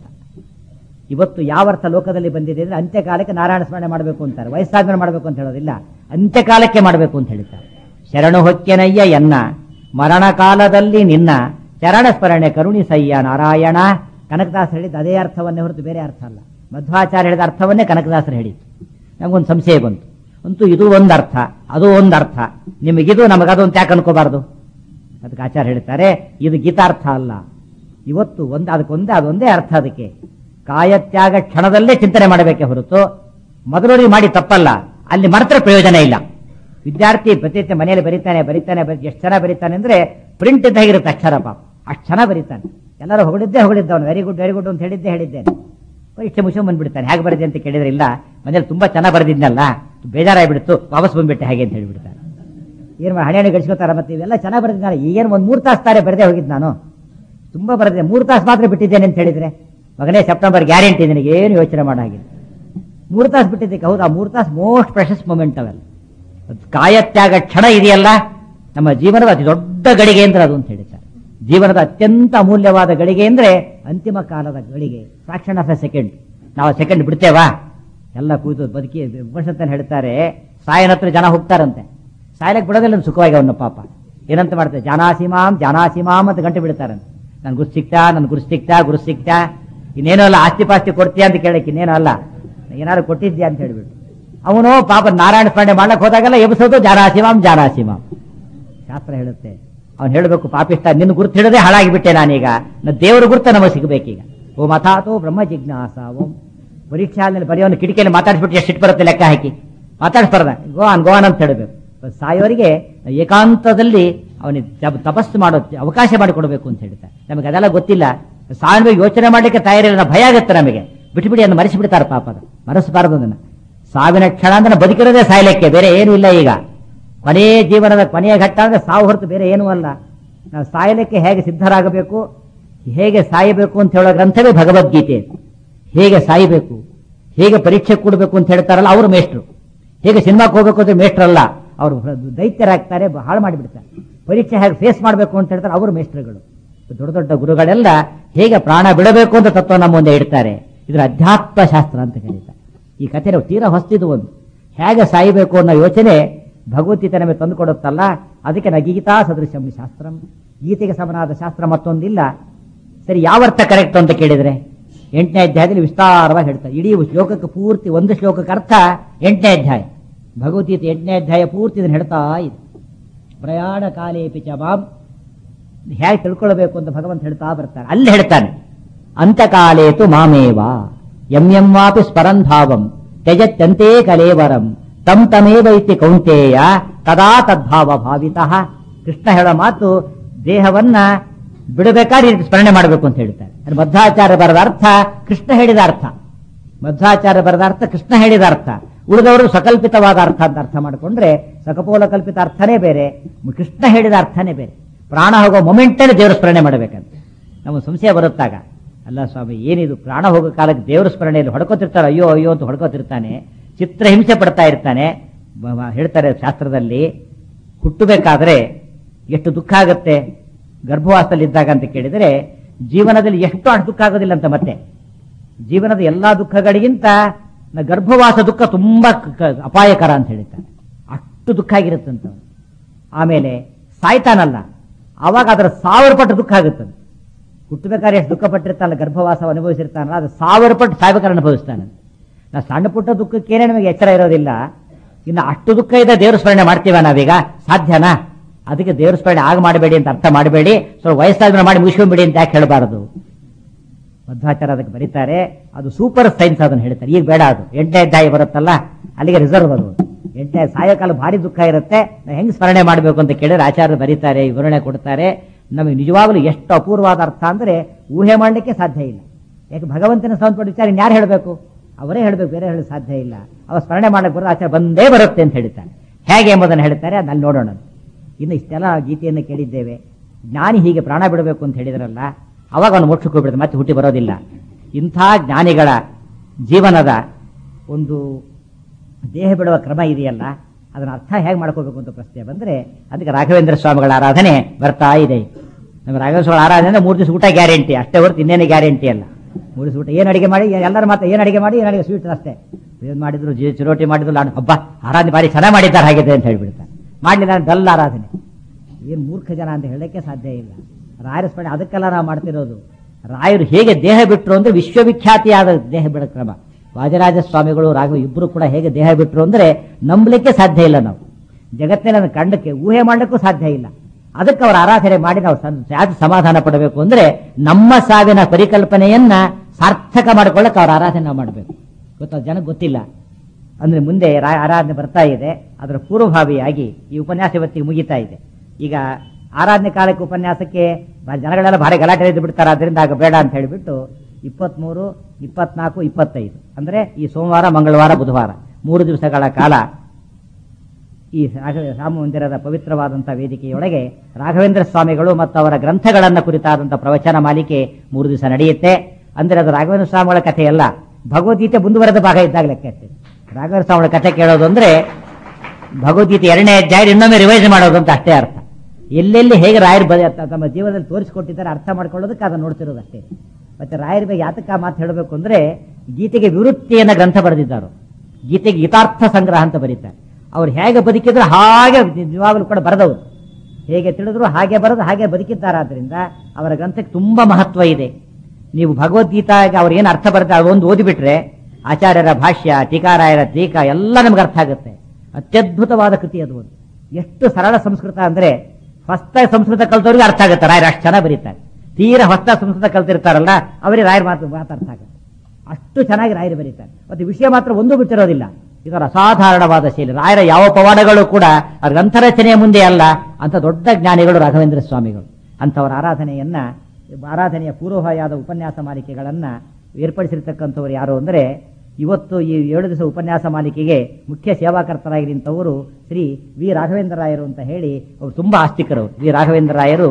ಇವತ್ತು ಯಾವ ಅರ್ಥ ಲೋಕದಲ್ಲಿ ಬಂದಿದೆ ಅಂದ್ರೆ ಅಂತ್ಯಕಾಲಕ್ಕೆ ನಾರಾಯಣ ಸ್ಮರಣೆ ಮಾಡಬೇಕು ಅಂತಾರೆ ವಯಸ್ಸಾದ್ಮೇಲೆ ಮಾಡಬೇಕು ಅಂತ ಹೇಳೋದಿಲ್ಲ ಅಂತ್ಯಕಾಲಕ್ಕೆ ಮಾಡಬೇಕು ಅಂತ ಹೇಳ್ತಾರೆ ಶರಣು ಹೊಕ್ಕೆನಯ್ಯ ಎನ್ನ ಮರಣ ಕಾಲದಲ್ಲಿ ನಿನ್ನ ಚರಣ ಸ್ಮರಣೆ ಕರುಣಿಸಯ್ಯ ನಾರಾಯಣ ಕನಕದಾಸ ಹೇಳಿದ ಅದೇ ಅರ್ಥವನ್ನೇ ಹೊರತು ಬೇರೆ ಅರ್ಥ ಅಲ್ಲ ಮಧ್ವಾಚಾರ್ಯ ಹೇಳಿದ ಅರ್ಥವನ್ನೇ ಕನಕದಾಸರು ಹೇಳಿದ್ದು ನಮಗೊಂದು ಸಂಶಯ ಬಂತು ಅಂತೂ ಇದು ಒಂದು ಅರ್ಥ ಅದು ಒಂದು ಅರ್ಥ ನಿಮಗಿದು ನಮಗದು ಅಂತ ಯಾಕೆ ಅನ್ಕೋಬಾರ್ದು ಅದಕ್ಕೆ ಆಚಾರ್ಯ ಹೇಳ್ತಾರೆ ಇದು ಗೀತಾರ್ಥ ಅಲ್ಲ ಇವತ್ತು ಒಂದು ಅದಕ್ಕೊಂದೇ ಅದೊಂದೇ ಅರ್ಥ ಅದಕ್ಕೆ ಕಾಯತ್ಯಾಗ ಕ್ಷಣದಲ್ಲೇ ಚಿಂತನೆ ಮಾಡಬೇಕೆ ಹೊರತು ಮೊದಲೋರಿಗೆ ಮಾಡಿ ತಪ್ಪಲ್ಲ ಅಲ್ಲಿ ಮರೆತರೆ ಪ್ರಯೋಜನ ಇಲ್ಲ ವಿದ್ಯಾರ್ಥಿ ಪ್ರತಿನಿತ್ಯ ಮನೆಯಲ್ಲಿ ಬರೀತಾನೆ ಬರೀತಾನೆ ಎಷ್ಟು ಚೆನ್ನಾಗಿ ಬರೀತಾನೆ ಅಂದ್ರೆ ಪ್ರಿಂಟ್ ಇದ್ದಾಗಿರುತ್ತೆ ಅಕ್ಷರ ಪಾಪ ಅಷ್ಟು ಚೆನ್ನಾಗಿ ಬರೀತಾನೆ ಎಲ್ಲರೂ ಹೊಗಳಿದ್ದೇ ಹೊಗಳಿದ್ದವನು ವೆರಿ ಗುಡ್ ವೆರಿ ಗುಡ್ ಅಂತ ಹೇಳಿದ್ದೇ ಹೇಳಿದ್ದೇನೆ ಪರೀಕ್ಷೆ ಮುಗಿಸ್ಕೊಂಡ್ ಬಂದ್ಬಿಡ್ತಾನೆ ಹೇಗೆ ಬರೆದೆ ಅಂತ ಕೇಳಿದ್ರೆ ಇಲ್ಲ ಮನೇಲಿ ತುಂಬಾ ಚೆನ್ನಾಗಿ ಬರೆದಿದ್ನಲ್ಲ ಬೇಜಾರಾಗ್ಬಿಡ್ತು ವಾಪಸ್ ಬಂದ್ಬಿಟ್ಟೆ ಹಾಗೆ ಅಂತ ಹೇಳ್ಬಿಡ್ತಾನೆ ಏನ್ ಮಾಡಿ ಹಣೆ ಹಣೆ ಗಳಿಸ್ಕೊತಾರ ಮತ್ತೆ ಇವೆಲ್ಲ ಚೆನ್ನಾಗಿ ಬರೆದಿದ್ದಾನೆ ಈಗೇನು ಒಂದು ಮೂರು ತಾಸು ತಾರೆ ಬರೆದೇ ಹೋಗಿದ್ದು ನಾನು ತುಂಬಾ ಬರೆದಿದ್ದೆ ಮೂರು ತಾಸು ಮಾತ್ರ ಬಿಟ್ಟಿದ್ದೇನೆ ಅಂತ ಹೇಳಿದ್ರೆ ಮಗನೇ ಸೆಪ್ಟೆಂಬರ್ ಗ್ಯಾರಂಟಿ ನಿನಗೆ ಏನು ಯೋಚನೆ ಮಾಡಾಗಿದೆ ಮೂರು ತಾಸು ಬಿಟ್ಟಿದ್ದಕ್ಕೆ ಹೌದು ಆ ಮೂರು ತಾಸು ಮೋಸ್ಟ್ ಪ್ರೆಷಸ್ ಮೂಮೆಂಟ್ ಅವೆಲ್ಲ ಅದು ಕಾಯತ್ಯಾಗ ಕ್ಷಣ ಇದೆಯಲ್ಲ ನಮ್ಮ ಜೀವನದ ಅತಿ ದೊಡ್ಡ ಗಳಿಗೆ ಅಂದ್ರೆ ಅದು ಅಂತ ಹೇಳ್ತಾರೆ ಜೀವನದ ಅತ್ಯಂತ ಅಮೂಲ್ಯವಾದ ಗಳಿಗೆ ಅಂದ್ರೆ ಅಂತಿಮ ಕಾಲದ ಗಳಿಗೆ ಫ್ರಾಕ್ಷನ್ ಆಫ್ ಎ ಸೆಕೆಂಡ್ ನಾವು ಸೆಕೆಂಡ್ ಬಿಡ್ತೇವಾ ಎಲ್ಲ ಕೂತು ಬದುಕಿ ವಿಮರ್ಶಂತ ಹೇಳ್ತಾರೆ ಸಾಯನ ಹತ್ರ ಜನ ಹೋಗ್ತಾರಂತೆ ಸಾಯಲಕ್ಕೆ ಬಿಡೋದಿಲ್ಲ ಅವ್ನು ಸುಖವಾಗಿ ಅವನ ಪಾಪ ಏನಂತ ಮಾಡ್ತಾರೆ ಜಾನಾಸಿಮಾಮ್ ಜಾನಾಸಿಮಾಮ್ ಅಂತ ಗಂಟೆ ಬಿಡ್ತಾರಂತೆ ನನ್ ಗುರು ಸಿಕ್ತಾ ನನ್ ಗುರು ಸಿಕ್ತಾ ಗುರು ಸಿಕ್ತಾ ಇನ್ನೇನೋ ಅಲ್ಲ ಆಸ್ತಿ ಪಾಸ್ತಿ ಕೊಡ್ತೀಯಾ ಅಂತ ಕೇಳಕ್ಕೆ ಇನ್ನೇನೋ ಅಲ್ಲ ಏನಾದ್ರು ಕೊಟ್ಟಿದ್ಯಾ ಅಂತ ಹೇಳ್ಬಿಟ್ಟು ಅವನು ಪಾಪ ನಾರಾಯಣ ಸ್ಮರಣೆ ಮಾಡಕ್ ಹೋದಾಗೆಲ್ಲ ಎಬ್ಸೋದು ಜಾನಾಸಿಮಾಮ್ ಜಾನಾಸಿಮಾಮ್ ಶಾಸ್ತ್ರ ಹೇಳುತ್ತೆ ಅವ್ನು ಹೇಳಬೇಕು ಪಾಪಿಷ್ಟ ನಿನ್ನ ಗುರುತು ಹಿಡದೆ ಹಾಳಾಗಿಬಿಟ್ಟೆ ನಾನೀಗ ನ ದೇವರ ಗುರುತ ನಮಗೆ ಸಿಗಬೇಕೀಗ ಓಂ ಅಥಾತೋ ಬ್ರಹ್ಮ ಜಿಜ್ಞಾಸ ಓಂ ಪರೀಕ್ಷಾ ಅಲ್ಲಿ ಬರೆಯೋನು ಕಿಟಕಿಯಲ್ಲಿ ಮಾತಾಡ್ಸ್ಬಿಟ್ಟು ಎಷ್ಟು ಸಿಟ್ಟು ಬರುತ್ತೆ ಲೆಕ್ಕ ಹಾಕಿ ಮಾತಾಡ್ಸ್ಬಾರ್ದ ಗೋವಾನ್ ಗೋವಾನ್ ಅಂತ ಹೇಳಬೇಕು ಸಾಯೋರಿಗೆ ಏಕಾಂತದಲ್ಲಿ ಅವನಿಗೆ ತಪಸ್ಸು ಮಾಡೋ ಅವಕಾಶ ಮಾಡಿಕೊಡ್ಬೇಕು ಅಂತ ಹೇಳ್ತಾರೆ ನಮಗೆ ಅದೆಲ್ಲ ಗೊತ್ತಿಲ್ಲ ಸಾವಿನ ಯೋಚನೆ ಮಾಡ್ಲಿಕ್ಕೆ ತಯಾರಿಲ್ಲ ಭಯ ಆಗುತ್ತೆ ನಮಗೆ ಬಿಟ್ಬಿಡಿ ಅದನ್ನು ಮರೆಸಿಬಿಡ್ತಾರೆ ಪಾಪ ಅದು ಮರೆಸಬಾರದು ಅದನ್ನ ಸಾವಿನ ಕ್ಷಣ ಅಂದ್ರೆ ಬದುಕಿರೋದೇ ಸಾಯ್ಲಿಕ್ಕೆ ಬೇರೆ ಏನೂ ಇಲ್ಲ ಈಗ ಕೊನೆಯ ಜೀವನದ ಕೊನೆಯ ಘಟ್ಟ ಅಂದ್ರೆ ಸಾವು ಹೊರತು ಬೇರೆ ಏನೂ ಅಲ್ಲ ನಾವು ಸಾಯಲಿಕ್ಕೆ ಹೇಗೆ ಸಿದ್ಧರಾಗಬೇಕು ಹೇಗೆ ಸಾಯಬೇಕು ಅಂತ ಹೇಳೋ ಗ್ರಂಥವೇ ಭಗವದ್ಗೀತೆ ಹೇಗೆ ಸಾಯಬೇಕು ಹೇಗೆ ಪರೀಕ್ಷೆ ಕೊಡಬೇಕು ಅಂತ ಹೇಳ್ತಾರಲ್ಲ ಅವರು ಮೇಷ್ಟ್ರು ಹೇಗೆ ಸಿನಿಮಾಕ್ಕೆ ಹೋಗ್ಬೇಕು ಅಂದ್ರೆ ಮೇಷ್ಟ್ರಲ್ಲ ಅವರು ದೈತ್ಯರಾಗ್ತಾರೆ ಹಾಳು ಮಾಡಿಬಿಡ್ತಾರೆ ಪರೀಕ್ಷೆ ಹೇಗೆ ಫೇಸ್ ಮಾಡಬೇಕು ಅಂತ ಹೇಳ್ತಾರೆ ಅವರು ಮೇಷ್ಟ್ರುಗಳು ದೊಡ್ಡ ದೊಡ್ಡ ಗುರುಗಳೆಲ್ಲ ಹೇಗೆ ಪ್ರಾಣ ಬಿಡಬೇಕು ಅಂತ ತತ್ವ ನಮ್ಮ ಮುಂದೆ ಇಡ್ತಾರೆ ಇದ್ರ ಅಧ್ಯಾತ್ಮ ಶಾಸ್ತ್ರ ಅಂತ ಕರೀತಾರೆ ಈ ಕಥೆ ನಾವು ತೀರಾ ಹೊಸ್ತಿದ್ದು ಒಂದು ಹೇಗೆ ಸಾಯಬೇಕು ಅನ್ನೋ ಯೋಚನೆ ಭಗವದ್ಗೀತೆ ನಮಗೆ ತಂದು ಕೊಡುತ್ತಲ್ಲ ಅದಕ್ಕೆ ನ ಗೀತಾ ಸದೃಶಂ ಶಾಸ್ತ್ರಂ ಗೀತೆಗೆ ಸಮನಾದ ಶಾಸ್ತ್ರ ಮತ್ತೊಂದಿಲ್ಲ ಸರಿ ಯಾವ ಅರ್ಥ ಕರೆಕ್ಟ್ ಅಂತ ಕೇಳಿದ್ರೆ ಎಂಟನೇ ಅಧ್ಯಾಯದಲ್ಲಿ ವಿಸ್ತಾರವಾಗಿ ಹೇಳ್ತಾರೆ ಇಡೀ ಶ್ಲೋಕಕ್ಕೆ ಪೂರ್ತಿ ಒಂದು ಶ್ಲೋಕಕ್ಕೆ ಅರ್ಥ ಎಂಟನೇ ಅಧ್ಯಾಯ ಭಗವದ್ಗೀತೆ ಎಂಟನೇ ಅಧ್ಯಾಯ ಪೂರ್ತಿ ಇದನ್ನು ಹೇಳ್ತಾ ಇದೆ ಪ್ರಯಾಣ ಕಾಲೇ ಪಿಚ ಮಾಂ ಹೇಗೆ ತಿಳ್ಕೊಳ್ಬೇಕು ಅಂತ ಭಗವಂತ ಹೇಳ್ತಾ ಬರ್ತಾರೆ ಅಲ್ಲಿ ಹೇಳ್ತಾನೆ ಅಂತಕಾಲೇತು ಮಾಮೇವ ಎಂ ಎಂ ವಾಪಿ ಸ್ಮರನ್ ಭಾವಂ ತ್ಯಜತ್ಯಂತೆ ಕಲೇವರಂ ತಂ ತಮೇವ ಇತಿ ಕೌಂಟೇಯ ತದಾ ತದ್ಭಾವ ಭಾವಿತಃ ಕೃಷ್ಣ ಹೇಳೋ ಮಾತು ದೇಹವನ್ನ ಬಿಡಬೇಕಾದ್ರೆ ಈ ರೀತಿ ಸ್ಮರಣೆ ಮಾಡಬೇಕು ಅಂತ ಹೇಳ್ತಾರೆ ಅಂದ್ರೆ ಮಧ್ವಾಚಾರ್ಯ ಬರದ ಅರ್ಥ ಕೃಷ್ಣ ಹೇಳಿದ ಅರ್ಥ ಮಧ್ವಾಚಾರ್ಯ ಬರದ ಅರ್ಥ ಕೃಷ್ಣ ಹೇಳಿದ ಅರ್ಥ ಉಳಿದವರು ಸಕಲ್ಪಿತವಾದ ಅರ್ಥ ಅಂತ ಅರ್ಥ ಮಾಡಿಕೊಂಡ್ರೆ ಸಕಪೋಲ ಕಲ್ಪಿತ ಅರ್ಥನೇ ಬೇರೆ ಕೃಷ್ಣ ಹೇಳಿದ ಅರ್ಥನೇ ಬೇರೆ ಪ್ರಾಣ ಹೋಗೋ ಮೊಮೆಂಟಲ್ಲಿ ದೇವರ ಸ್ಮರಣೆ ಮಾಡಬೇಕಂತ ನಮಗೆ ಸಂಶಯ ಬರುತ್ತಾಗ ಅಲ್ಲ ಸ್ವಾಮಿ ಏನಿದು ಪ್ರಾಣ ಹೋಗೋ ಕಾಲಕ್ಕೆ ದೇವರ ಸ್ಮರಣೆಯಲ್ಲಿ ಹೊಡ್ಕೋತಿರ್ತಾರೆ ಅಯ್ಯೋ ಅಯ್ಯೋ ಅಂತ ಹೊಡ್ಕೋತಿರ್ತಾನೆ ಚಿತ್ರ ಹಿಂಸೆ ಪಡ್ತಾ ಇರ್ತಾನೆ ಬ- ಬ- ಹೇಳ್ತಾರೆ ಶಾಸ್ತ್ರದಲ್ಲಿ ಹುಟ್ಟಬೇಕಾದ್ರೆ ಎಷ್ಟು ದುಃಖ ಆಗುತ್ತೆ ಗರ್ಭವಾಸದಲ್ಲಿದ್ದಾಗ ಅಂತ ಕೇಳಿದರೆ ಜೀವನದಲ್ಲಿ ಎಷ್ಟು ಅಷ್ಟು ದುಃಖ ಆಗೋದಿಲ್ಲ ಅಂತ ಮತ್ತೆ ಜೀವನದ ಎಲ್ಲಾ ದುಃಖಗಳಿಗಿಂತ ನ ಗರ್ಭವಾಸ ದುಃಖ ತುಂಬಾ ಕ- ಕ- ಅಪಾಯಕರ ಅಂತ ಹೇಳ್ತಾನೆ ಅಷ್ಟು ದುಃಖ ಆಗಿರುತ್ತಂತ ಆಮೇಲೆ ಸಾಯ್ತಾನಲ್ಲ ಅವಾಗ ಅದರ ಸಾವಿರ ಪಟ್ಟು ದುಃಖ ಆಗುತ್ತದೆ ಹುಟ್ಟಬೇಕಾದ್ರೆ ಎಷ್ಟು ದುಃಖ ಪಟ್ಟಿರ್ತಾನಲ್ಲ ಗರ್ಭವಾಸ ಅನುಭವಿಸಿರ್ತಾನಲ್ಲ ಅದು ಸಾವಿರ ಪಟ್ಟು ಸಾಯ್ಬೇಕಾದ್ರೆ ಅನುಭವಿಸ್ತಾನೆ ನಾ ಸಣ್ಣ ಪುಟ್ಟ ದುಃಖಕ್ಕೇನೆ ನಮಗೆ ಎಚ್ಚರ ಇರೋದಿಲ್ಲ ಇನ್ನು ಅಷ್ಟು ದುಃಖ ಇದೆ ದೇವ್ರ ಸ್ಮರಣೆ ಮಾಡ್ತೀವ ನಾವೀಗ ಸಾಧ್ಯನಾ ಅದಕ್ಕೆ ದೇವ್ರ ಸ್ಮರಣೆ ಆಗ ಮಾಡಬೇಡಿ ಅಂತ ಅರ್ಥ ಮಾಡಬೇಡಿ ಸ್ವಲ್ಪ ವಯಸ್ಸಾದ್ಮೇಲೆ ಮಾಡಿ ಮುಗಿಸ್ಕೊಂಡ್ಬಿಡಿ ಅಂತ ಯಾಕೆ ಹೇಳಬಾರದು ಮಧ್ವಾಚಾರ್ಯ ಅದಕ್ಕೆ ಬರೀತಾರೆ ಅದು ಸೂಪರ್ ಸೈನ್ಸ್ ಅದನ್ನು ಹೇಳ್ತಾರೆ ಈಗ ಬೇಡ ಅದು ಎಂಟನೇ ಅಧ್ಯಾಯ ಬರುತ್ತಲ್ಲ ಅಲ್ಲಿಗೆ ರಿಸರ್ವ್ ಅದು ಎಂಟನೇ ಸಾಯಂಕಾಲ ಭಾರಿ ದುಃಖ ಇರುತ್ತೆ ನಾವು ಹೆಂಗ್ ಸ್ಮರಣೆ ಮಾಡಬೇಕು ಅಂತ ಕೇಳಿದ್ರೆ ಆಚಾರ್ಯರು ಬರೀತಾರೆ ವಿವರಣೆ ಕೊಡ್ತಾರೆ ನಮಗೆ ನಿಜವಾಗ್ಲೂ ಎಷ್ಟು ಅಪೂರ್ವವಾದ ಅರ್ಥ ಅಂದ್ರೆ ಊಹೆ ಮಾಡಲಿಕ್ಕೆ ಸಾಧ್ಯ ಇಲ್ಲ ಯಾಕೆ ಭಗವಂತನ ಸಂಬಂಧಪಟ್ಟ ವಿಚಾರ ಇನ್ಯಾರು ಹೇಳಬೇಕು ಅವರೇ ಹೇಳಬೇಕು ಬೇರೆ ಹೇಳಲು ಸಾಧ್ಯ ಇಲ್ಲ ಅವ ಸ್ಮರಣೆ ಮಾಡಕ್ಕೆ ಬರೋದು ಆಚಾರ ಬಂದೇ ಬರುತ್ತೆ ಅಂತ ಹೇಳ್ತಾರೆ ಹೇಗೆ ಎಂಬುದನ್ನು ಹೇಳ್ತಾರೆ ಅದನ್ನ ನೋಡೋಣ ಇನ್ನು ಇಷ್ಟೆಲ್ಲ ಗೀತೆಯನ್ನು ಕೇಳಿದ್ದೇವೆ ಜ್ಞಾನಿ ಹೀಗೆ ಪ್ರಾಣ ಬಿಡಬೇಕು ಅಂತ ಹೇಳಿದ್ರಲ್ಲ ಅವಾಗ ಅವನು ಮೋಕ್ಷಕ್ಕೆ ಹೋಗ್ಬಿಡುತ್ತೆ ಮತ್ತೆ ಹುಟ್ಟಿ ಬರೋದಿಲ್ಲ ಇಂಥ ಜ್ಞಾನಿಗಳ ಜೀವನದ ಒಂದು ದೇಹ ಬಿಡುವ ಕ್ರಮ ಇದೆಯಲ್ಲ ಅದನ್ನ ಅರ್ಥ ಹೇಗೆ ಮಾಡ್ಕೋಬೇಕು ಅಂತ ಪ್ರಶ್ನೆ ಬಂದ್ರೆ ಅದಕ್ಕೆ ರಾಘವೇಂದ್ರ ಸ್ವಾಮಿಗಳ ಆರಾಧನೆ ಬರ್ತಾ ಇದೆ ನಮ್ಮ ರಾಘವೇಂದ್ರ ಸ್ವಾಮಿ ಆರಾಧನೆ ಅಂದ್ರೆ ಮೂರು ದಿವಸ ಊಟ ಗ್ಯಾರಂಟಿ ಅಷ್ಟೇ ಹೊರತು ಇನ್ನೇನು ಗ್ಯಾರಂಟಿ ಅಲ್ಲ ಮೂರು ದಿವಸ ಊಟ ಏನು ಅಡಿಗೆ ಮಾಡಿ ಎಲ್ಲರ ಮಾತ್ರ ಏನು ಅಡಿಗೆ ಮಾಡಿ ಏನು ಅಡಿಗೆ ಸ್ವೀಟ್ ಅಷ್ಟೇ ಏನು ಮಾಡಿದ್ರು ಜಿ ಚಿರೋಟಿ ಮಾಡಿದ್ರು ಲಾಡು ಹಬ್ಬ ಆರಾಧನೆ ಭಾರಿ ಚೆನ್ನಾಗಿ ಮಾಡಿದ್ದಾರೆ ಹಾಗಿದೆ ಅಂತ ಹೇಳ್ಬಿಡ್ತಾರೆ ಮಾಡಲಿಲ್ಲ ಡಲ್ ಆರಾಧನೆ ಏನು ಮೂರ್ಖ ಜನ ಅಂತ ಹೇಳಕ್ಕೆ ಸಾಧ್ಯ ಇಲ್ಲ ರಾಯರ ಸ್ಮರಣೆ ಅದಕ್ಕೆಲ್ಲ ನಾವು ಮಾಡ್ತಿರೋದು ರಾಯರು ಹೇಗೆ ದೇಹ ಬಿಟ್ಟರು ಅಂದ್ರೆ ವಿಶ್ವವಿಖ್ಯಾತಿಯಾದ ದೇಹ ಬಿಡ ಕ್ರಮ ವಾಜರಾಜ ಸ್ವಾಮಿಗಳು ರಾಘವ ಇಬ್ಬರು ಕೂಡ ಹೇಗೆ ದೇಹ ಬಿಟ್ಟರು ಅಂದ್ರೆ ನಂಬಲಿಕ್ಕೆ ಸಾಧ್ಯ ಇಲ್ಲ ನಾವು ಜಗತ್ತಿನ ಕಂಡಕ್ಕೆ ಊಹೆ ಮಾಡಲಿಕ್ಕೂ ಸಾಧ್ಯ ಇಲ್ಲ ಅದಕ್ಕೆ ಅವರ ಆರಾಧನೆ ಮಾಡಿ ನಾವು ಸಂ- ಯಾಕೆ ಸಮಾಧಾನ ಪಡಬೇಕು ಅಂದ್ರೆ ನಮ್ಮ ಸಾವಿನ ಪರಿಕಲ್ಪನೆಯನ್ನ ಸಾರ್ಥಕ ಮಾಡ್ಕೊಳ್ಳಕ್ಕೆ ಅವರ ಆರಾಧನೆ ನಾವು ಮಾಡಬೇಕು ಗೊತ್ತಾ ಜನಕ್ಕೆ ಗೊತ್ತಿಲ್ಲ ಅಂದ್ರೆ ಮುಂದೆ ರಾ- ಆರಾಧನೆ ಬರ್ತಾ ಇದೆ ಅದರ ಪೂರ್ವಭಾವಿಯಾಗಿ ಈ ಉಪನ್ಯಾಸ ಇವತ್ತಿಗೆ ಮುಗಿತಾ ಇದೆ ಈಗ ಆರಾಧನೆ ಕಾಲಕ್ಕೆ ಉಪನ್ಯಾಸಕ್ಕೆ ಬ- ಜನಗಳೆಲ್ಲ ಭಾರಿ ಗಲಾಟೆ ಎದ್ದು ಬಿಡ್ತಾರೆ ಅದರಿಂದ ಆಗ ಬೇಡ ಅಂತ ಹೇಳಿಬಿಟ್ಟು ಇಪ್ಪತ್ಮೂರು ಇಪ್ಪತ್ನಾಲ್ಕು ಇಪ್ಪತ್ತೈದು ಅಂದ್ರೆ ಈ ಸೋಮವಾರ ಮಂಗಳವಾರ ಬುಧವಾರ ಮೂರು ದಿವಸಗಳ ಕಾಲ ಈ ರಾಘ ರಾಮ ಮಂದಿರದ ಪವಿತ್ರವಾದಂತಹ ವೇದಿಕೆಯೊಳಗೆ ರಾಘವೇಂದ್ರ ಸ್ವಾಮಿಗಳು ಮತ್ತು ಅವರ ಗ್ರಂಥಗಳನ್ನ ಕುರಿತಾದಂತಹ ಪ್ರವಚನ ಮಾಲಿಕೆ ಮೂರು ದಿವಸ ನಡೆಯುತ್ತೆ ಅಂದ್ರೆ ಅದು ರಾಘವೇಂದ್ರ ಸ್ವಾಮಿಗಳ ಕಥೆಯಲ್ಲ ಭಗವದ್ಗೀತೆ ಮುಂದುವರೆದ ಭಾಗ ಇದ್ದಾಗ ಲೆಕ್ಕ ಇರ್ತದೆ ರಾಘವೇಂದ್ರ ಸ್ವಾಮಿಗಳ ಕಥೆ ಕೇಳೋದು ಅಂದ್ರೆ ಭಗವದ್ಗೀತೆ ಎರಡನೇ ಅಧ್ಯಾಯ ಇನ್ನೊಮ್ಮೆ ರಿವೈಸ್ ಮಾಡೋದು ಅಂತ ಅಷ್ಟೇ ಅರ್ಥ ಎಲ್ಲೆಲ್ಲಿ ಹೇಗೆ ರಾಯರು ಬದ ತಮ್ಮ ಜೀವನದಲ್ಲಿ ತೋರಿಸಿಕೊಟ್ಟಿದ್ದಾರೆ ಅರ್ಥ ಮಾಡ್ಕೊಳ್ಳೋದಕ್ಕೆ ಅದನ್ನು ನೋಡ್ತಿರೋದು ಅಷ್ಟೇ ಮತ್ತೆ ರಾಯರ ಬಗ್ಗೆ ಯಾತಕ ಮಾತು ಹೇಳಬೇಕು ಅಂದ್ರೆ ಗೀತೆಗೆ ವಿವೃತ್ತಿಯನ್ನ ಗ್ರಂಥ ಬರೆದಿದ್ದಾರೆ ಗೀತೆಗೆ ಗೀತಾರ್ಥ ಸಂಗ್ರಹ ಅಂತ ಬರೀತಾರೆ ಅವ್ರು ಹೇಗೆ ಬದುಕಿದ್ರು ಹಾಗೆ ನಿಜವಾಗಲೂ ಕೂಡ ಬರೆದವರು ಹೇಗೆ ತಿಳಿದ್ರು ಹಾಗೆ ಬರೆದು ಹಾಗೆ ಬದುಕಿದ್ದಾರಾದ್ರಿಂದ ಅವರ ಗ್ರಂಥಕ್ಕೆ ತುಂಬಾ ಮಹತ್ವ ಇದೆ ನೀವು ಭಗವದ್ಗೀತಾಗೆ ಅವ್ರು ಏನು ಅರ್ಥ ಬರುತ್ತೆ ಅದೊಂದು ಓದಿಬಿಟ್ರೆ ಆಚಾರ್ಯರ ಭಾಷ್ಯ ಟೀಕಾರಾಯರ ಟೀಕಾ ಎಲ್ಲ ನಮ್ಗೆ ಅರ್ಥ ಆಗುತ್ತೆ ಅತ್ಯದ್ಭುತವಾದ ಕೃತಿ ಅದು ಒಂದು ಎಷ್ಟು ಸರಳ ಸಂಸ್ಕೃತ ಅಂದ್ರೆ ಹೊಸ ಸಂಸ್ಕೃತ ಕಲ್ತವ್ರಿಗೆ ಅರ್ಥ ಆಗುತ್ತೆ ರಾಯರು ಅಷ್ಟು ಚೆನ್ನಾಗಿ ಬರೀತಾರೆ ತೀರಾ ಹೊಸ ಸಂಸ್ಕೃತ ಕಲ್ತಿರ್ತಾರಲ್ಲ ಅವರಿಗೆ ರಾಯರ ಮಾತು ಮಾತು ಅರ್ಥ ಆಗುತ್ತೆ ಅಷ್ಟು ಚೆನ್ನಾಗಿ ರಾಯರು ಬರೀತಾರೆ ಮತ್ತೆ ವಿಷಯ ಮಾತ್ರ ಒಂದು ಬಿಟ್ಟಿರೋದಿಲ್ಲ ಇದರ ಅಸಾಧಾರಣವಾದ ಶೈಲಿ ರಾಯರ ಯಾವ ಪವಾಡಗಳು ಕೂಡ ಆ ಗ್ರಂಥರಚನೆಯ ಮುಂದೆ ಅಲ್ಲ ಅಂತ ದೊಡ್ಡ ಜ್ಞಾನಿಗಳು ರಾಘವೇಂದ್ರ ಸ್ವಾಮಿಗಳು ಅಂತವರ ಆರಾಧನೆಯನ್ನ ಆರಾಧನೆಯ ಪೂರ್ವಭಾವಿಯಾದ ಉಪನ್ಯಾಸ ಮಾಲಿಕೆಗಳನ್ನ ಏರ್ಪಡಿಸಿರ್ತಕ್ಕಂಥವ್ರು ಯಾರು ಅಂದ್ರೆ ಇವತ್ತು ಈ ಏಳು ದಿವಸ ಉಪನ್ಯಾಸ ಮಾಲಿಕೆಗೆ ಮುಖ್ಯ ಸೇವಾಕರ್ತರಾಗಿ ನಿಂತವರು ಶ್ರೀ ವಿ ರಾಘವೇಂದ್ರ ರಾಯರು ಅಂತ ಹೇಳಿ ಅವರು ತುಂಬಾ ಆಸ್ತಿಕರು ವಿ ರಾಘವೇಂದ್ರ ರಾಯರು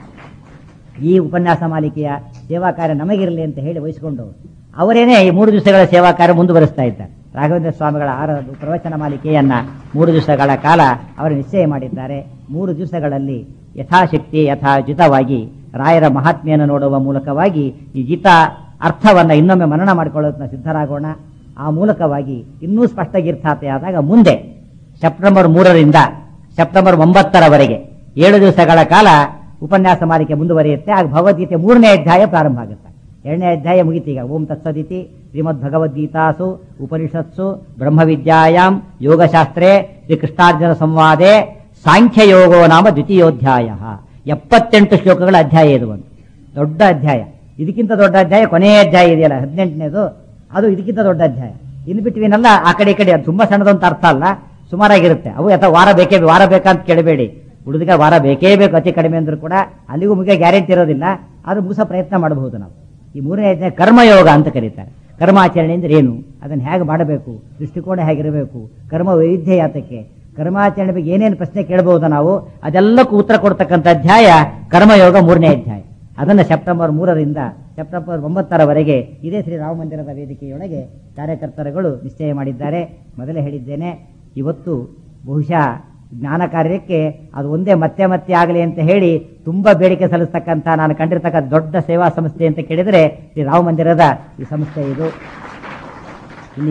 ಈ ಉಪನ್ಯಾಸ ಮಾಲಿಕೆಯ ಸೇವಾ ಕಾರ್ಯ ನಮಗಿರಲಿ ಅಂತ ಹೇಳಿ ವಹಿಸಿಕೊಂಡು ಅವರೇನೆ ಈ ಮೂರು ದಿವಸಗಳ ಸೇವಾ ಕಾರ್ಯ ಮುಂದುವರಿಸ್ತಾ ಇದ್ದಾರೆ ರಾಘವೇಂದ್ರ ಸ್ವಾಮಿಗಳ ಆರ ಪ್ರವಚನ ಮಾಲಿಕೆಯನ್ನ ಮೂರು ದಿವಸಗಳ ಕಾಲ ಅವರು ನಿಶ್ಚಯ ಮಾಡಿದ್ದಾರೆ ಮೂರು ದಿವಸಗಳಲ್ಲಿ ಯಥಾಶಕ್ತಿ ಯಥಾಜಿತವಾಗಿ ರಾಯರ ಮಹಾತ್ಮೆಯನ್ನು ನೋಡುವ ಮೂಲಕವಾಗಿ ಈ ಗೀತಾ ಅರ್ಥವನ್ನ ಇನ್ನೊಮ್ಮೆ ಮನನ ಮಾಡಿಕೊಳ್ಳೋದನ್ನ ಸಿದ್ಧರಾಗೋಣ ಆ ಮೂಲಕವಾಗಿ ಇನ್ನೂ ಸ್ಪಷ್ಟಗೀರ್ಥಾತೆ ಆದಾಗ ಮುಂದೆ ಸೆಪ್ಟೆಂಬರ್ ಮೂರರಿಂದ ಸೆಪ್ಟೆಂಬರ್ ಒಂಬತ್ತರವರೆಗೆ ಏಳು ದಿವಸಗಳ ಕಾಲ ಉಪನ್ಯಾಸ ಮಾಲಿಕೆ ಮುಂದುವರಿಯುತ್ತೆ ಆಗ ಭಗವದ್ಗೀತೆ ಮೂರನೇ ಅಧ್ಯಾಯ ಪ್ರಾರಂಭ ಆಗುತ್ತೆ ಎರಡನೇ ಅಧ್ಯಾಯ ಮುಗಿತೀಗ ಓಂ ತತ್ಸದಿತಿ ಶ್ರೀಮದ್ ಭಗವದ್ಗೀತಾಸು ಉಪನಿಷತ್ಸು ಬ್ರಹ್ಮವಿದ್ಯಾಯಾಮ್ ಯೋಗಶಾಸ್ತ್ರೇ ಶ್ರೀ ಕೃಷ್ಣಾರ್ಜುನ ಸಂವಾದೆ ಸಾಂಖ್ಯ ಯೋಗೋ ನಾಮ ದ್ವಿತೀಯೋಧ್ಯಾಯ ಎಪ್ಪತ್ತೆಂಟು ಶ್ಲೋಕಗಳ ಅಧ್ಯಾಯ ಇದು ಒಂದು ದೊಡ್ಡ ಅಧ್ಯಾಯ ಇದಕ್ಕಿಂತ ದೊಡ್ಡ ಅಧ್ಯಾಯ ಕೊನೆಯ ಅಧ್ಯಾಯ ಇದೆಯಲ್ಲ ಹದಿನೆಂಟನೇದು ಅದು ಇದಕ್ಕಿಂತ ದೊಡ್ಡ ಅಧ್ಯಾಯ ಇನ್ ಬಿಟ್ವೀನಲ್ಲ ಆ ಕಡೆ ಈ ಕಡೆ ಅದು ತುಂಬಾ ಸಣ್ಣದಂತ ಅರ್ಥ ಅಲ್ಲ ಸುಮಾರಾಗಿರುತ್ತೆ ಅವು ಅಥವಾ ವಾರ ಬೇಕೇ ವಾರ ಬೇಕಂತ ಕೇಳಬೇಡಿ ಹುಡುಗ ವಾರ ಬೇಕೇ ಬೇಕು ಅತಿ ಕಡಿಮೆ ಅಂದ್ರೂ ಕೂಡ ಅಲ್ಲಿಗೂ ಮುಗಿಯ ಗ್ಯಾರಂಟಿ ಇರೋದಿಲ್ಲ ಆದ್ರೂ ಮುಗಿಸೋ ಪ್ರಯತ್ನ ಮಾಡಬಹುದು ನಾವು ಈ ಮೂರನೇ ಅಧ್ಯಾಯ ಕರ್ಮಯೋಗ ಅಂತ ಕರೀತಾರೆ ಕರ್ಮಾಚರಣೆ ಅಂದ್ರೆ ಏನು ಅದನ್ನು ಹೇಗೆ ಮಾಡಬೇಕು ದೃಷ್ಟಿಕೋನ ಹೇಗಿರಬೇಕು ಕರ್ಮ ವೈವಿಧ್ಯ ಯಾತಕ್ಕೆ ಕರ್ಮಾಚರಣೆ ಬಗ್ಗೆ ಏನೇನು ಪ್ರಶ್ನೆ ಕೇಳಬಹುದು ನಾವು ಅದೆಲ್ಲಕ್ಕೂ ಉತ್ತರ ಕೊಡ್ತಕ್ಕಂಥ ಅಧ್ಯಾಯ ಕರ್ಮಯೋಗ ಮೂರನೇ ಅಧ್ಯಾಯ ಅದನ್ನು ಸೆಪ್ಟೆಂಬರ್ ಮೂರರಿಂದ ಸೆಪ್ಟೆಂಬರ್ ಒಂಬತ್ತರವರೆಗೆ ಇದೇ ಶ್ರೀ ರಾಮ ಮಂದಿರದ ವೇದಿಕೆಯೊಳಗೆ ಕಾರ್ಯಕರ್ತರುಗಳು ನಿಶ್ಚಯ ಮಾಡಿದ್ದಾರೆ ಮೊದಲೇ ಹೇಳಿದ್ದೇನೆ ಇವತ್ತು ಬಹುಶಃ ಜ್ಞಾನ ಕಾರ್ಯಕ್ಕೆ ಅದು ಒಂದೇ ಮತ್ತೆ ಮತ್ತೆ ಆಗಲಿ ಅಂತ ಹೇಳಿ ತುಂಬಾ ಬೇಡಿಕೆ ಸಲ್ಲಿಸ್ತಕ್ಕಂಥ ನಾನು ಕಂಡಿರ್ತಕ್ಕಂಥ ದೊಡ್ಡ ಸೇವಾ ಸಂಸ್ಥೆ ಅಂತ ಕೇಳಿದರೆ ಶ್ರೀ ರಾಮ ಮಂದಿರದ ಈ ಸಂಸ್ಥೆ ಇದು ಇಲ್ಲಿಯ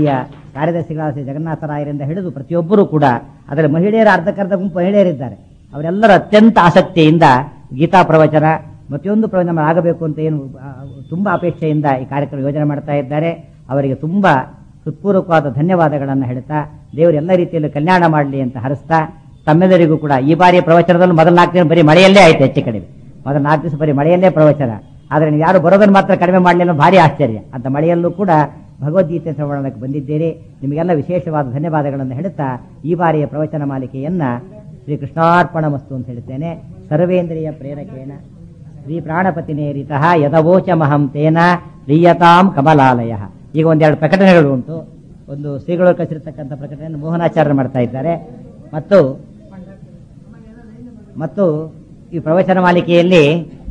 ಕಾರ್ಯದರ್ಶಿಗಳಾದ ಶ್ರೀ ಜಗನ್ನಾಥರಾಯರಿಂದ ಹಿಡಿದು ಪ್ರತಿಯೊಬ್ಬರೂ ಕೂಡ ಅದರಲ್ಲಿ ಮಹಿಳೆಯರ ಅರ್ಧಕ್ಕರ್ಧ ಗುಂಪು ಮಹಿಳೆಯರಿದ್ದಾರೆ ಅವರೆಲ್ಲರೂ ಅತ್ಯಂತ ಆಸಕ್ತಿಯಿಂದ ಗೀತಾ ಪ್ರವಚನ ಪ್ರತಿಯೊಂದು ಪ್ರವಚನ ಆಗಬೇಕು ಅಂತ ಏನು ಆ, ತುಂಬಾ ಅಪೇಕ್ಷೆಯಿಂದ ಈ ಕಾರ್ಯಕ್ರಮ ಯೋಜನೆ ಮಾಡ್ತಾ ಇದ್ದಾರೆ ಅವರಿಗೆ ತುಂಬಾ ಹೃತ್ಪೂರ್ವಕವಾದ ಧನ್ಯವಾದಗಳನ್ನು ಹೇಳ್ತಾ ದೇವರು ಎಲ್ಲ ರೀತಿಯಲ್ಲೂ ಕಲ್ಯಾಣ ಮಾಡಲಿ ಅಂತ ಹರಿಸ್ತಾ ತಮ್ಮೆಲ್ಲರಿಗೂ ಕೂಡ ಈ ಬಾರಿಯ ಪ್ರವಚನದಲ್ಲಿ ಮೊದಲ ನಾಲ್ಕು ದಿನ ಬರೀ ಮಳೆಯಲ್ಲೇ ಆಯ್ತು ಹೆಚ್ಚು ಕಡಿಮೆ ಮೊದಲ ನಾಲ್ಕು ದಿವಸ ಬರೀ ಮಳೆಯಲ್ಲೇ ಪ್ರವಚನ ಆದರೆ ನೀವು ಯಾರು ಬರೋದನ್ನು ಮಾತ್ರ ಕಡಿಮೆ ಮಾಡಲಿಲ್ಲ ಭಾರಿ ಆಶ್ಚರ್ಯ ಅಂತ ಮಳೆಯಲ್ಲೂ ಕೂಡ ಭಗವದ್ಗೀತೆ ಶ್ರವಣಕ್ಕೆ ಬಂದಿದ್ದೀರಿ ನಿಮಗೆಲ್ಲ ವಿಶೇಷವಾದ ಧನ್ಯವಾದಗಳನ್ನು ಹೇಳುತ್ತಾ ಈ ಬಾರಿಯ ಪ್ರವಚನ ಮಾಲಿಕೆಯನ್ನ ಶ್ರೀ ಕೃಷ್ಣಾರ್ಪಣ ಮಸ್ತು ಅಂತ ಹೇಳ್ತೇನೆ ಸರ್ವೇಂದ್ರಿಯ ಪ್ರೇರಕೇಣ ಶ್ರೀ ಪ್ರಾಣಪತಿನೇರಿತಃ ಯದವೋಚ ಮಹಂ ತೇನ ಪ್ರಿಯತಾಂ ಕಮಲಾಲಯ ಈಗ ಒಂದೆರಡು ಪ್ರಕಟಣೆಗಳು ಉಂಟು ಒಂದು ಶ್ರೀಗಳು ಕಳಿಸಿರ್ತಕ್ಕಂಥ ಪ್ರಕಟಣೆಯನ್ನು ಮೋಹನಾಚಾರ್ಯ ಮಾಡ್ತಾ ಇದ್ದಾರೆ ಮತ್ತು ಮತ್ತು ಈ ಪ್ರವಚನ ಮಾಲಿಕೆಯಲ್ಲಿ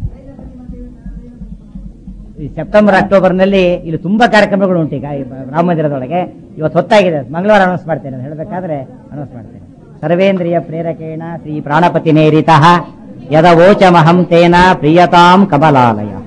ಈ ಸೆಪ್ಟೆಂಬರ್ ಅಕ್ಟೋಬರ್ನಲ್ಲಿ ಇಲ್ಲಿ ತುಂಬಾ ಕಾರ್ಯಕ್ರಮಗಳು ಉಂಟು ಈಗ ಈ ರಾಮ ಮಂದಿರದೊಳಗೆ ಇವತ್ತು ಹೊತ್ತಾಗಿದೆ ಮಂಗಳವಾರ ಅನೌನ್ಸ್ ಮಾಡ್ತೇನೆ ಅಂತ ಹೇಳಬೇಕಾದ್ರೆ ಅನೌನ್ಸ್ ಮಾಡ್ತೇನೆ ಸರ್ವೇಂದ್ರಿಯ ಪ್ರೇರಕೇಣ ಶ್ರೀ ಪ್ರಾಣಪತಿ ನೇರಿತಃ ಯದವೋಚಮಹಂ ತೇನ ಪ್ರಿಯತಾಂ ಕಮಲಾಲಯ